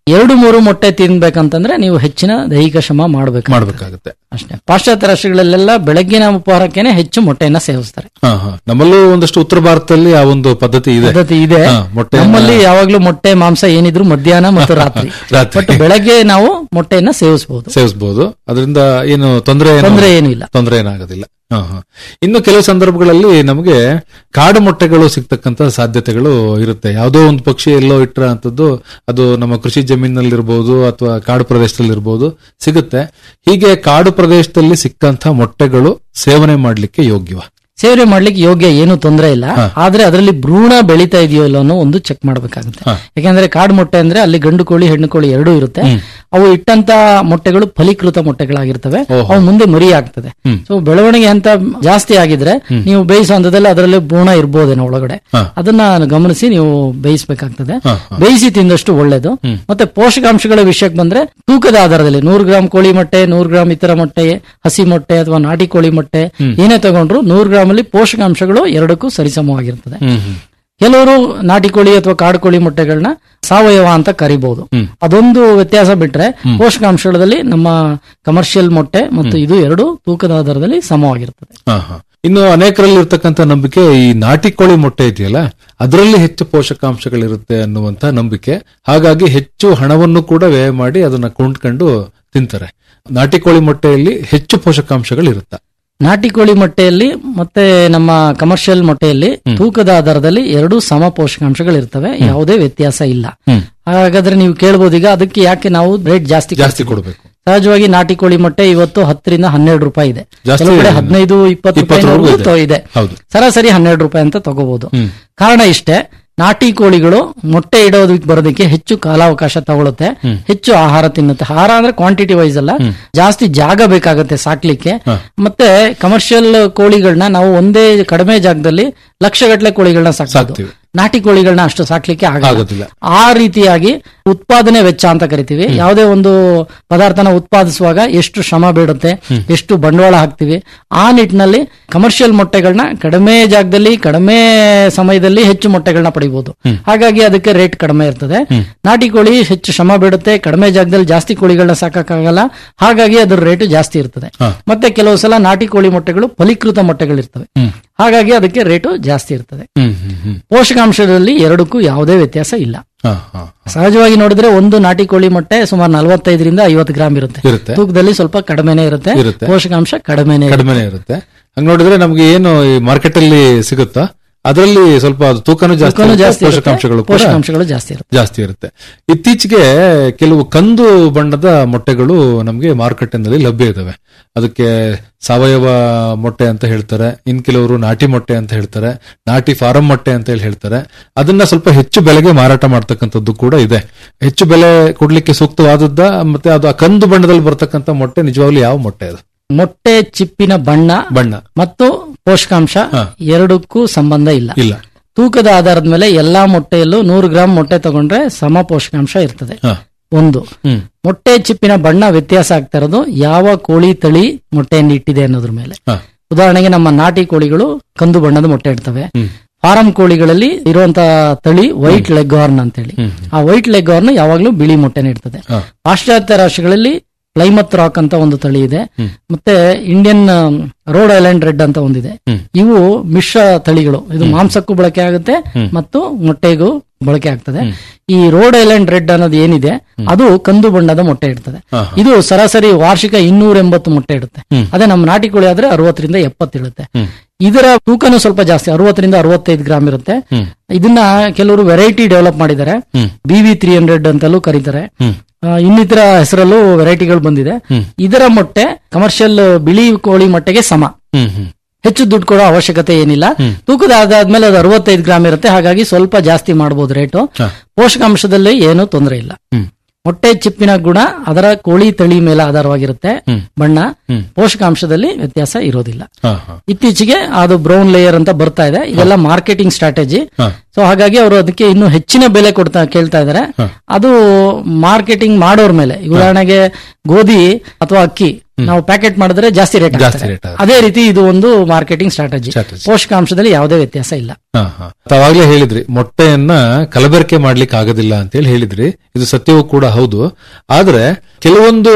S5: ಎರಡು ಮೂರು ಮೊಟ್ಟೆ ತಿನ್ಬೇಕಂತಂದ್ರೆ ನೀವು ಹೆಚ್ಚಿನ ದೈಹಿಕ ಶ್ರಮ ಮಾಡಬೇಕು
S4: ಮಾಡ್ಬೇಕಾಗುತ್ತೆ
S5: ಅಷ್ಟೇ ಪಾಶ್ಚಾತ್ಯ ರಾಷ್ಟ್ರಗಳಲ್ಲೆಲ್ಲ ಬೆಳಗ್ಗಿನ ಉಪಹಾರಕ್ಕೇನೆ ಹೆಚ್ಚು ಮೊಟ್ಟೆಯನ್ನ ಸೇವಿಸ್ತಾರೆ
S4: ಹಾ ಹಾ ನಮ್ಮಲ್ಲೂ ಒಂದಷ್ಟು ಉತ್ತರ ಭಾರತದಲ್ಲಿ ಆ ಒಂದು ಪದ್ಧತಿ ಇದೆ
S5: ಪದ್ಧತಿ ಇದೆ
S4: ಹಾ, ಮೊಟ್ಟೆಯನ್ನ-
S5: ನಮ್ಮಲ್ಲಿ ಯಾವಾಗ್ಲೂ ಮೊಟ್ಟೆ ಮಾಂಸ ಏನಿದ್ರು ಮಧ್ಯಾಹ್ನ ಮತ್ತು ರಾತ್ರಿ
S4: ರಾತ್ರಿ.
S5: ಬಟ್ ಬೆಳಗ್ಗೆ ನಾವು ಮೊಟ್ಟೆಯನ್ನ ಸೇವಿಸಬಹುದು
S4: ಸೇವಿಸಬಹುದು ಅದರಿಂದ ಏನು ತೊಂದರೆ ಏನು-
S5: ತೊಂದರೆ ಏನೂ ಇಲ್ಲ.
S4: ತೊಂದರೆ ಏನಾಗೋದಿಲ್ಲ ಹಾ, ಹಾ. ಇನ್ನು ಕೆಲವು ಸಂದರ್ಭಗಳಲ್ಲಿ ನಮಗೆ ಕಾಡು ಮೊಟ್ಟೆಗಳು ಸಿಗ್ತಕ್ಕಂತ ಸಾಧ್ಯತೆಗಳು ಇರುತ್ತೆ ಯಾವುದೋ ಒಂದು ಪಕ್ಷಿ ಎಲ್ಲೋ ಇಟ್ಟರ ಅಂತದ್ದು ಅದು ನಮ್ಮ ಕೃಷಿ ಜಮೀನಲ್ಲಿರ್ಬೋದು ಅಥವಾ ಕಾಡು ಪ್ರದೇಶದಲ್ಲಿ ಇರ್ಬೋದು ಸಿಗುತ್ತೆ ಹೀಗೆ ಕಾಡು ಪ್ರದೇಶದಲ್ಲಿ ಸಿಕ್ಕಂತ ಮೊಟ್ಟೆಗಳು ಸೇವನೆ ಮಾಡ್ಲಿಕ್ಕೆ ಯೋಗ್ಯವ
S5: ಸೇವನೆ ಮಾಡ್ಲಿಕ್ಕೆ ಯೋಗ್ಯ ಏನು ತೊಂದರೆ ಇಲ್ಲ
S4: ಹಾ.
S5: ಆದ್ರೆ ಅದರಲ್ಲಿ ಭ್ರೂಣ ಬೆಳೀತಾ ಇದೆಯೋ ಇಲ್ಲ ಅನ್ನೋ ಒಂದು ಚೆಕ್ ಮಾಡ್ಬೇಕಾಗುತ್ತೆ
S4: ಹಾ.
S5: ಯಾಕಂದ್ರೆ ಕಾಡು ಮೊಟ್ಟೆ ಅಂದ್ರೆ ಅಲ್ಲಿ ಗಂಡು ಕೋಳಿ ಹೆಣ್ಣು ಕೋಳಿ ಎರಡೂ ಇರುತ್ತೆ ಅವು ಇಟ್ಟಂತ ಮೊಟ್ಟೆಗಳು ಫಲೀಕೃತ ಮೊಟ್ಟೆಗಳಾಗಿರ್ತವೆ
S4: ಓಹೋ.
S5: ಅವು ಮುಂದೆ ಮರಿ ಆಗ್ತದೆ
S4: ಹ್ಮ್.
S5: ಸೊ ಬೆಳವಣಿಗೆ ಅಂತ ಜಾಸ್ತಿ ಆಗಿದ್ರೆ ನೀವು ಬೇಯಿಸೋ ಹಂತದಲ್ಲಿ ಅದರಲ್ಲಿ ಭ್ರೂಣ ಇರ್ಬೋದೇನೋ ಒಳಗಡೆ
S4: ಹಾ.
S5: ಅದನ್ನ ಗಮನಿಸಿ ನೀವು ಬೇಯಿಸಬೇಕಾಗ್ತದೆ
S4: ಹಾ, ಹಾ.
S5: ಬೇಯಿಸಿ ತಿಂದಷ್ಟು ಒಳ್ಳೇದು ಮತ್ತೆ ಪೋಷಕಾಂಶಗಳ ವಿಷಯಕ್ಕೆ ಬಂದ್ರೆ ತೂಕದ ಆಧಾರದಲ್ಲಿ ನೂರು ಗ್ರಾಂ ಕೋಳಿ ಮೊಟ್ಟೆ ನೂರು ಗ್ರಾಂ ಇತರ ಮೊಟ್ಟೆ ಹಸಿ ಮೊಟ್ಟೆ ಅಥವಾ ನಾಟಿ ಕೋಳಿ ಮೊಟ್ಟೆ ಏನೇ ತಗೊಂಡ್ರು ನೂರು ಗ್ರಾಮ್ ಅಲ್ಲಿ ಪೋಷಕಾಂಶಗಳು ಎರಡಕ್ಕೂ ಸರಿಸಮವಾಗಿರ್ತದೆ
S4: ಹ್ಮ್ ಹ್ಮ್
S5: ಕೆಲವರು ನಾಟಿ ಕೋಳಿ ಅಥವಾ ಕಾಡು ಕೋಳಿ ಮೊಟ್ಟೆಗಳನ್ನ ಸಾವಯವ ಅಂತ ಕರಿಬಹುದು ಅದೊಂದು ವ್ಯತ್ಯಾಸ ಬಿಟ್ರೆ ಪೋಷಕಾಂಶಗಳಲ್ಲಿ ನಮ್ಮ ಕಮರ್ಷಿಯಲ್ ಮೊಟ್ಟೆ ಮತ್ತು ಇದು ಎರಡು ತೂಕದ ಆಧಾರದಲ್ಲಿ ಸಮವಾಗಿರ್ತದೆ
S4: ಹಾ, ಹಾ. ಇನ್ನು ಅನೇಕರಲ್ಲಿ ಇರ್ತಕ್ಕಂಥ ನಂಬಿಕೆ ಈ ನಾಟಿ ಕೋಳಿ ಮೊಟ್ಟೆ ಇದೆಯಲ್ಲ ಅದರಲ್ಲಿ ಹೆಚ್ಚು ಪೋಷಕಾಂಶಗಳಿರುತ್ತೆ ಅನ್ನುವಂತ ನಂಬಿಕೆ ಹಾಗಾಗಿ ಹೆಚ್ಚು ಹಣವನ್ನು ಕೂಡ ವ್ಯಯ ಮಾಡಿ ಅದನ್ನ ಕೊಂಡ್ಕೊಂಡು ತಿಂತಾರೆ ನಾಟಿ ಕೋಳಿ ಮೊಟ್ಟೆಯಲ್ಲಿ ಹೆಚ್ಚು ಪೋಷಕಾಂಶಗಳಿರುತ್ತೆ
S5: ನಾಟಿ ಕೋಳಿ ಮೊಟ್ಟೆಯಲ್ಲಿ ಮತ್ತೆ ನಮ್ಮ ಕಮರ್ಷಿಯಲ್ ಮೊಟ್ಟೆಯಲ್ಲಿ ತೂಕದ ಆಧಾರದಲ್ಲಿ ಎರಡು ಸಮ ಪೋಷಕಾಂಶಗಳಿರ್ತವೆ ಯಾವುದೇ ವ್ಯತ್ಯಾಸ ಇಲ್ಲ ಹಾಗಾದ್ರೆ ನೀವು ಕೇಳ್ಬೋದು ಈಗ ಅದಕ್ಕೆ ಯಾಕೆ ನಾವು ರೇಟ್ ಜಾಸ್ತಿ
S4: ಜಾಸ್ತಿ
S5: ಕೊಡ್ತೀವಿ?
S4: ಕೊಡಬೇಕು
S5: ಸಹಜವಾಗಿ ನಾಟಿ ಕೋಳಿ ಮೊಟ್ಟೆ ಇವತ್ತು ಹತ್ತರಿಂದ ಹನ್ನೆರಡು ರೂಪಾಯಿ ಇದೆ
S4: ಜಾಸ್ತಿ
S5: ಕೆಲವು ಕಡೆ
S4: ಇದೆ.
S5: ಹದಿನೈದು ಇಪ್ಪತ್ತು
S4: ಇಪ್ಪತ್ತರವರೆಗೂ
S5: ರೂಪಾಯಿವರೆಗೂ
S4: ಇದೆ.
S5: ಇದೆ
S4: ಹೌದು.
S5: ಸರಾಸರಿ ಹನ್ನೆರಡು ರೂಪಾಯಿ ಅಂತ ತಗೋಬಹುದು
S4: ಹ್ಮ್.
S5: ಕಾರಣ ಇಷ್ಟೇ ನಾಟಿ ಕೋಳಿಗಳು ಮೊಟ್ಟೆ ಇಡೋದಕ್ಕೆ ಬರೋದಕ್ಕೆ ಹೆಚ್ಚು ಕಾಲಾವಕಾಶ ತಗೊಳುತ್ತೆ ಹೆಚ್ಚು ಆಹಾರ ತಿನ್ನುತ್ತೆ ಆಹಾರ ಅಂದ್ರೆ ಕ್ವಾಂಟಿಟಿ ವೈಸ್ ಅಲ್ಲ ಜಾಸ್ತಿ ಜಾಗ ಬೇಕಾಗುತ್ತೆ ಸಾಕ್ಲಿಕ್ಕೆ ಮತ್ತೆ ಕಮರ್ಷಿಯಲ್ ಕೋಳಿಗಳನ್ನ ನಾವು ಒಂದೇ ಕಡಿಮೆ ಜಾಗದಲ್ಲಿ ಲಕ್ಷಗಟ್ಟಲೆ ಕೋಳಿಗಳನ್ನ ಸಾಕ್ಬೋದು
S4: ಸಾಕ್ತೀವಿ.
S5: ನಾಟಿ ಕೋಳಿಗಳನ್ನ ಅಷ್ಟು ಸಾಕ್ಲಿಕ್ಕೆ
S4: ಆಗೋದಿಲ್ಲ.
S5: ಆಗೋದಿಲ್ಲ ಆ ರೀತಿಯಾಗಿ ಉತ್ಪಾದನೆ ವೆಚ್ಚ ಅಂತ ಕರಿತೀವಿ ಯಾವುದೇ ಒಂದು ಪದಾರ್ಥನ ಉತ್ಪಾದಿಸುವಾಗ ಎಷ್ಟು ಶ್ರಮ ಬೀಳುತ್ತೆ ಎಷ್ಟು ಬಂಡವಾಳ ಹಾಕ್ತಿವಿ ಆ ನಿಟ್ಟಿನಲ್ಲಿ ಕಮರ್ಷಿಯಲ್ ಮೊಟ್ಟೆಗಳನ್ನ ಕಡಿಮೆ ಜಾಗದಲ್ಲಿ ಕಡಿಮೆ ಸಮಯದಲ್ಲಿ ಹೆಚ್ಚು ಮೊಟ್ಟೆಗಳನ್ನ ಪಡಿಬಹುದು ಹಾಗಾಗಿ ಅದಕ್ಕೆ ರೇಟ್ ಕಡಿಮೆ ಇರ್ತದೆ ನಾಟಿ ಕೋಳಿ ಹೆಚ್ಚು ಶ್ರಮ ಬೀಳುತ್ತೆ ಕಡಿಮೆ ಜಾಗದಲ್ಲಿ ಜಾಸ್ತಿ ಕೋಳಿಗಳನ್ನ ಸಾಕಕ್ಕಾಗಲ್ಲ ಹಾಗಾಗಿ ಅದ್ರ ರೇಟ್ ಜಾಸ್ತಿ ಇರ್ತದೆ ಮತ್ತೆ ಕೆಲವು ಸಲ ನಾಟಿ ಕೋಳಿ ಮೊಟ್ಟೆಗಳು ಫಲೀಕೃತ ಮೊಟ್ಟೆಗಳಿರ್ತವೆ ಹಾಗಾಗಿ ಅದಕ್ಕೆ ರೇಟು ಜಾಸ್ತಿ ಇರ್ತದೆ
S4: ಹ್ಮ್ ಹ್ಮ್ ಹ್ಮ್
S5: ಪೋಷಕಾಂಶದಲ್ಲಿ ಎರಡಕ್ಕೂ ಯಾವುದೇ ವ್ಯತ್ಯಾಸ ಇಲ್ಲ
S4: ಹಾ, ಹಾ.
S5: ಸಹಜವಾಗಿ ನೋಡಿದ್ರೆ ಒಂದು ನಾಟಿ ಕೋಳಿ ಮೊಟ್ಟೆ ಸುಮಾರು ನಲವತ್ತೈದರಿಂದ ಐವತ್ತು ಗ್ರಾಮ್ ಇರುತ್ತೆ
S4: ಇರುತ್ತೆ.
S5: ತೂಕದಲ್ಲಿ ಸ್ವಲ್ಪ ಕಡಿಮೆನೆ ಇರುತ್ತೆ
S4: ಇರುತ್ತೆ.
S5: ಪೋಷಕಾಂಶ ಕಡಿಮೆನೆ ಇರುತ್ತೆ.
S4: ಕಡಿಮೆನೆ ಇರುತ್ತೆ ಹಂಗ್ ನೋಡಿದ್ರೆ ನಮ್ಗೆ ಏನು ಈ ಮಾರ್ಕೆಟ್ ಅಲ್ಲಿ ಸಿಗುತ್ತಾ ಅದರಲ್ಲಿ ಸ್ವಲ್ಪ ಅದು ತೂಕನೂ ಜಾಸ್ತಿ
S5: ತೂಕನೂ
S4: ಇರುತ್ತೆ,
S5: ಜಾಸ್ತಿ ಇರುತ್ತೆ,
S4: ಪೋಷಕಾಂಶಗಳು ಕೂಡ
S5: ಪೋಷಕಾಂಶಗಳು ಜಾಸ್ತಿ ಇರುತ್ತೆ
S4: ಜಾಸ್ತಿ ಇರುತ್ತೆ ಇತ್ತೀಚೆಗೆ ಕೆಲವು ಕಂದು ಬಣ್ಣದ ಮೊಟ್ಟೆಗಳು ನಮಗೆ ಮಾರುಕಟ್ಟೆನಲ್ಲಿ ಲಭ್ಯ ಇದಾವೆ ಅದಕ್ಕೆ ಸಾವಯವ ಮೊಟ್ಟೆ ಅಂತ ಹೇಳ್ತಾರೆ ಇನ್ ಕೆಲವರು ನಾಟಿ ಮೊಟ್ಟೆ ಅಂತ ಹೇಳ್ತಾರೆ ನಾಟಿ ಫಾರಂ ಮೊಟ್ಟೆ ಅಂತ ಹೇಳಿ ಹೇಳ್ತಾರೆ ಅದನ್ನ ಸ್ವಲ್ಪ ಹೆಚ್ಚು ಬೆಲೆಗೆ ಮಾರಾಟ ಮಾಡ್ತಕ್ಕಂಥದ್ದು ಕೂಡ ಇದೆ ಹೆಚ್ಚು ಬೆಲೆ ಕೊಡ್ಲಿಕ್ಕೆ ಸೂಕ್ತವಾದದ್ದ ಮತ್ತೆ ಅದು ಆ ಕಂದು ಬಣ್ಣದಲ್ಲಿ ಬರ್ತಕ್ಕಂಥ ಮೊಟ್ಟೆ ನಿಜವಾಗ್ಲೂ ಯಾವ ಮೊಟ್ಟೆ ಅದು
S5: ಮೊಟ್ಟೆ ಚಿಪ್ಪಿನ ಬಣ್ಣ
S4: ಬಣ್ಣ
S5: ಮತ್ತು ಪೋಷಕಾಂಶ
S4: ಹಾ.
S5: ಎರಡಕ್ಕೂ ಸಂಬಂಧ ಇಲ್ಲ
S4: ಇಲ್ಲ
S5: ತೂಕದ ಆಧಾರದ ಮೇಲೆ ಎಲ್ಲಾ ಮೊಟ್ಟೆಯಲ್ಲೂ ನೂರು ಗ್ರಾಂ ಮೊಟ್ಟೆ ತಗೊಂಡ್ರೆ ಸಮ ಪೋಷಕಾಂಶ ಇರ್ತದೆ
S4: ಹ.
S5: ಒಂದು
S4: ಹ್ಮ್
S5: ಮೊಟ್ಟೆ ಚಿಪ್ಪಿನ ಬಣ್ಣ ವ್ಯತ್ಯಾಸ ಆಗ್ತಾ ಇರೋದು ಯಾವ ಕೋಳಿ ತಳಿ ಮೊಟ್ಟೆಯನ್ನು ಇಟ್ಟಿದೆ ಅನ್ನೋದ್ರ ಮೇಲೆ
S4: ಹ.
S5: ಉದಾಹರಣೆಗೆ ನಮ್ಮ ನಾಟಿ ಕೋಳಿಗಳು ಕಂದು ಬಣ್ಣದ ಮೊಟ್ಟೆ ಇಡ್ತವೆ
S4: ಹ್ಮ್.
S5: ಫಾರಂ ಕೋಳಿಗಳಲ್ಲಿ ಇರುವಂತ ತಳಿ ವೈಟ್ ಲೆಗ್ ಹಾರ್ನ್ ಅಂತೇಳಿ ಆ ವೈಟ್ ಲೆಗ್ ಹಾರ್ನ್ ಯಾವಾಗ್ಲೂ ಬಿಳಿ ಮೊಟ್ಟೆನ ಇಡ್ತದೆ
S4: ಹ.
S5: ಪಾಶ್ಚಾತ್ಯ ರಾಷ್ಟ್ರಗಳಲ್ಲಿ ಪ್ಲೈಮತ್ ರಾಕ್ ಅಂತ ಒಂದು ತಳಿ ಇದೆ ಮತ್ತೆ ಇಂಡಿಯನ್ ರೋಡ್ ಐಲ್ಯಾಂಡ್ ರೆಡ್ ಅಂತ ಒಂದಿದೆ ಇವು ಮಿಶ್ರ ತಳಿಗಳು ಇದು ಮಾಂಸಕ್ಕೂ ಬಳಕೆ ಆಗುತ್ತೆ ಮತ್ತು ಮೊಟ್ಟೆಗೂ ಬಳಕೆ ಆಗ್ತದೆ ಈ ರೋಡ್ ಐಲ್ಯಾಂಡ್ ರೆಡ್ ಅನ್ನೋದು ಏನಿದೆ ಅದು ಕಂದು ಬಣ್ಣದ ಮೊಟ್ಟೆ ಇಡ್ತದೆ ಇದು ಸರಾಸರಿ ವಾರ್ಷಿಕ ಇನ್ನೂರ ಎಂಬತ್ತು ಮೊಟ್ಟೆ ಇಡುತ್ತೆ ಅದೇ ನಮ್ಮ ನಾಟಿ ಕೋಳಿ ಆದ್ರೆ ಅರವತ್ತರಿಂದ ಎಪ್ಪತ್ತು ಇಡುತ್ತೆ ಇದರ ತೂಕನೂ ಸ್ವಲ್ಪ ಜಾಸ್ತಿ ಅರವತ್ತರಿಂದ ಅರವತ್ತೈದು ಗ್ರಾಮ್ ಇರುತ್ತೆ ಇದನ್ನ ಕೆಲವರು ವೆರೈಟಿ ಡೆವಲಪ್ ಮಾಡಿದ್ದಾರೆ ಬಿ ವಿ ತ್ರೀ ಹಂಡ್ರೆಡ್ ಅಂತಲೂ ಕರೀತಾರೆ ಆ, ಇನ್ನಿತರ ಹೆಸರಲ್ಲೂ ವೆರೈಟಿಗಳು ಬಂದಿದೆ ಇದರ ಮೊಟ್ಟೆ ಕಮರ್ಷಿಯಲ್ ಬಿಳಿ ಕೋಳಿ ಮೊಟ್ಟೆಗೆ ಸಮ
S4: ಹ್ಮ್ ಹ್ಮ್
S5: ಹೆಚ್ಚು ದುಡ್ಡು ಕೊಡೋ ಅವಶ್ಯಕತೆ ಏನಿಲ್ಲ ತೂಕದ ಆದಾದ್ಮೇಲೆ ಅದು ಅರವತ್ತೈದು ಗ್ರಾಮ್ ಇರುತ್ತೆ ಹಾಗಾಗಿ ಸ್ವಲ್ಪ ಜಾಸ್ತಿ ಮಾಡಬಹುದು ರೇಟು ಪೋಷಕಾಂಶದಲ್ಲಿ ಏನೂ ತೊಂದರೆ ಇಲ್ಲ ಮೊಟ್ಟೆ ಚಿಪ್ಪಿನ ಗುಣ ಅದರ ಕೋಳಿ ತಳಿ ಮೇಲೆ ಆಧಾರವಾಗಿರುತ್ತೆ ಬಣ್ಣ ಪೋಷಕಾಂಶದಲ್ಲಿ ವ್ಯತ್ಯಾಸ ಇರೋದಿಲ್ಲ
S4: ಹಾ ಹಾ
S5: ಇತ್ತೀಚೆಗೆ ಅದು ಬ್ರೌನ್ ಲೇಯರ್ ಅಂತ ಬರ್ತಾ ಇದೆ ಇದೆಲ್ಲ ಮಾರ್ಕೆಟಿಂಗ್ ಸ್ಟ್ರಾಟಜಿ
S4: ಹಾ.
S5: ಸೊ ಹಾಗಾಗಿ ಅವರು ಅದಕ್ಕೆ ಇನ್ನೂ ಹೆಚ್ಚಿನ ಬೆಲೆ ಕೊಡ್ತಾ ಕೇಳ್ತಾ ಇದ್ದಾರೆ ಅದು ಮಾರ್ಕೆಟಿಂಗ್ ಮಾಡೋರ್ ಮೇಲೆ ಉದಾಹರಣೆಗೆ ಗೋಧಿ ಅಥವಾ ಅಕ್ಕಿ ನಾವು ಪ್ಯಾಕೆಟ್ ಮಾಡಿದ್ರೆ ಜಾಸ್ತಿ ರೇಟ್
S4: ಜಾಸ್ತಿ rate ಆಗುತ್ತೆ.
S5: ಅದೇ ರೀತಿ ಇದು ಒಂದು ಮಾರ್ಕೆಟಿಂಗ್ ಸ್ಟ್ರಾಟಜಿ
S4: Strategy.
S5: ಪೋಷಕಾಂಶದಲ್ಲಿ ಯಾವುದೇ ವ್ಯತ್ಯಾಸ ಇಲ್ಲ
S4: ಹಾ, ಹಾ. ತಾವಾಗ್ಲೇ ಹೇಳಿದ್ರಿ ಮೊಟ್ಟೆಯನ್ನ ಕಲಬೆರಕೆ ಮಾಡ್ಲಿಕ್ಕೆ ಆಗೋದಿಲ್ಲ ಅಂತ ಹೇಳಿ ಹೇಳಿದ್ರಿ ಇದು ಸತ್ಯವೂ ಕೂಡ ಹೌದು ಆದ್ರೆ ಕೆಲವೊಂದು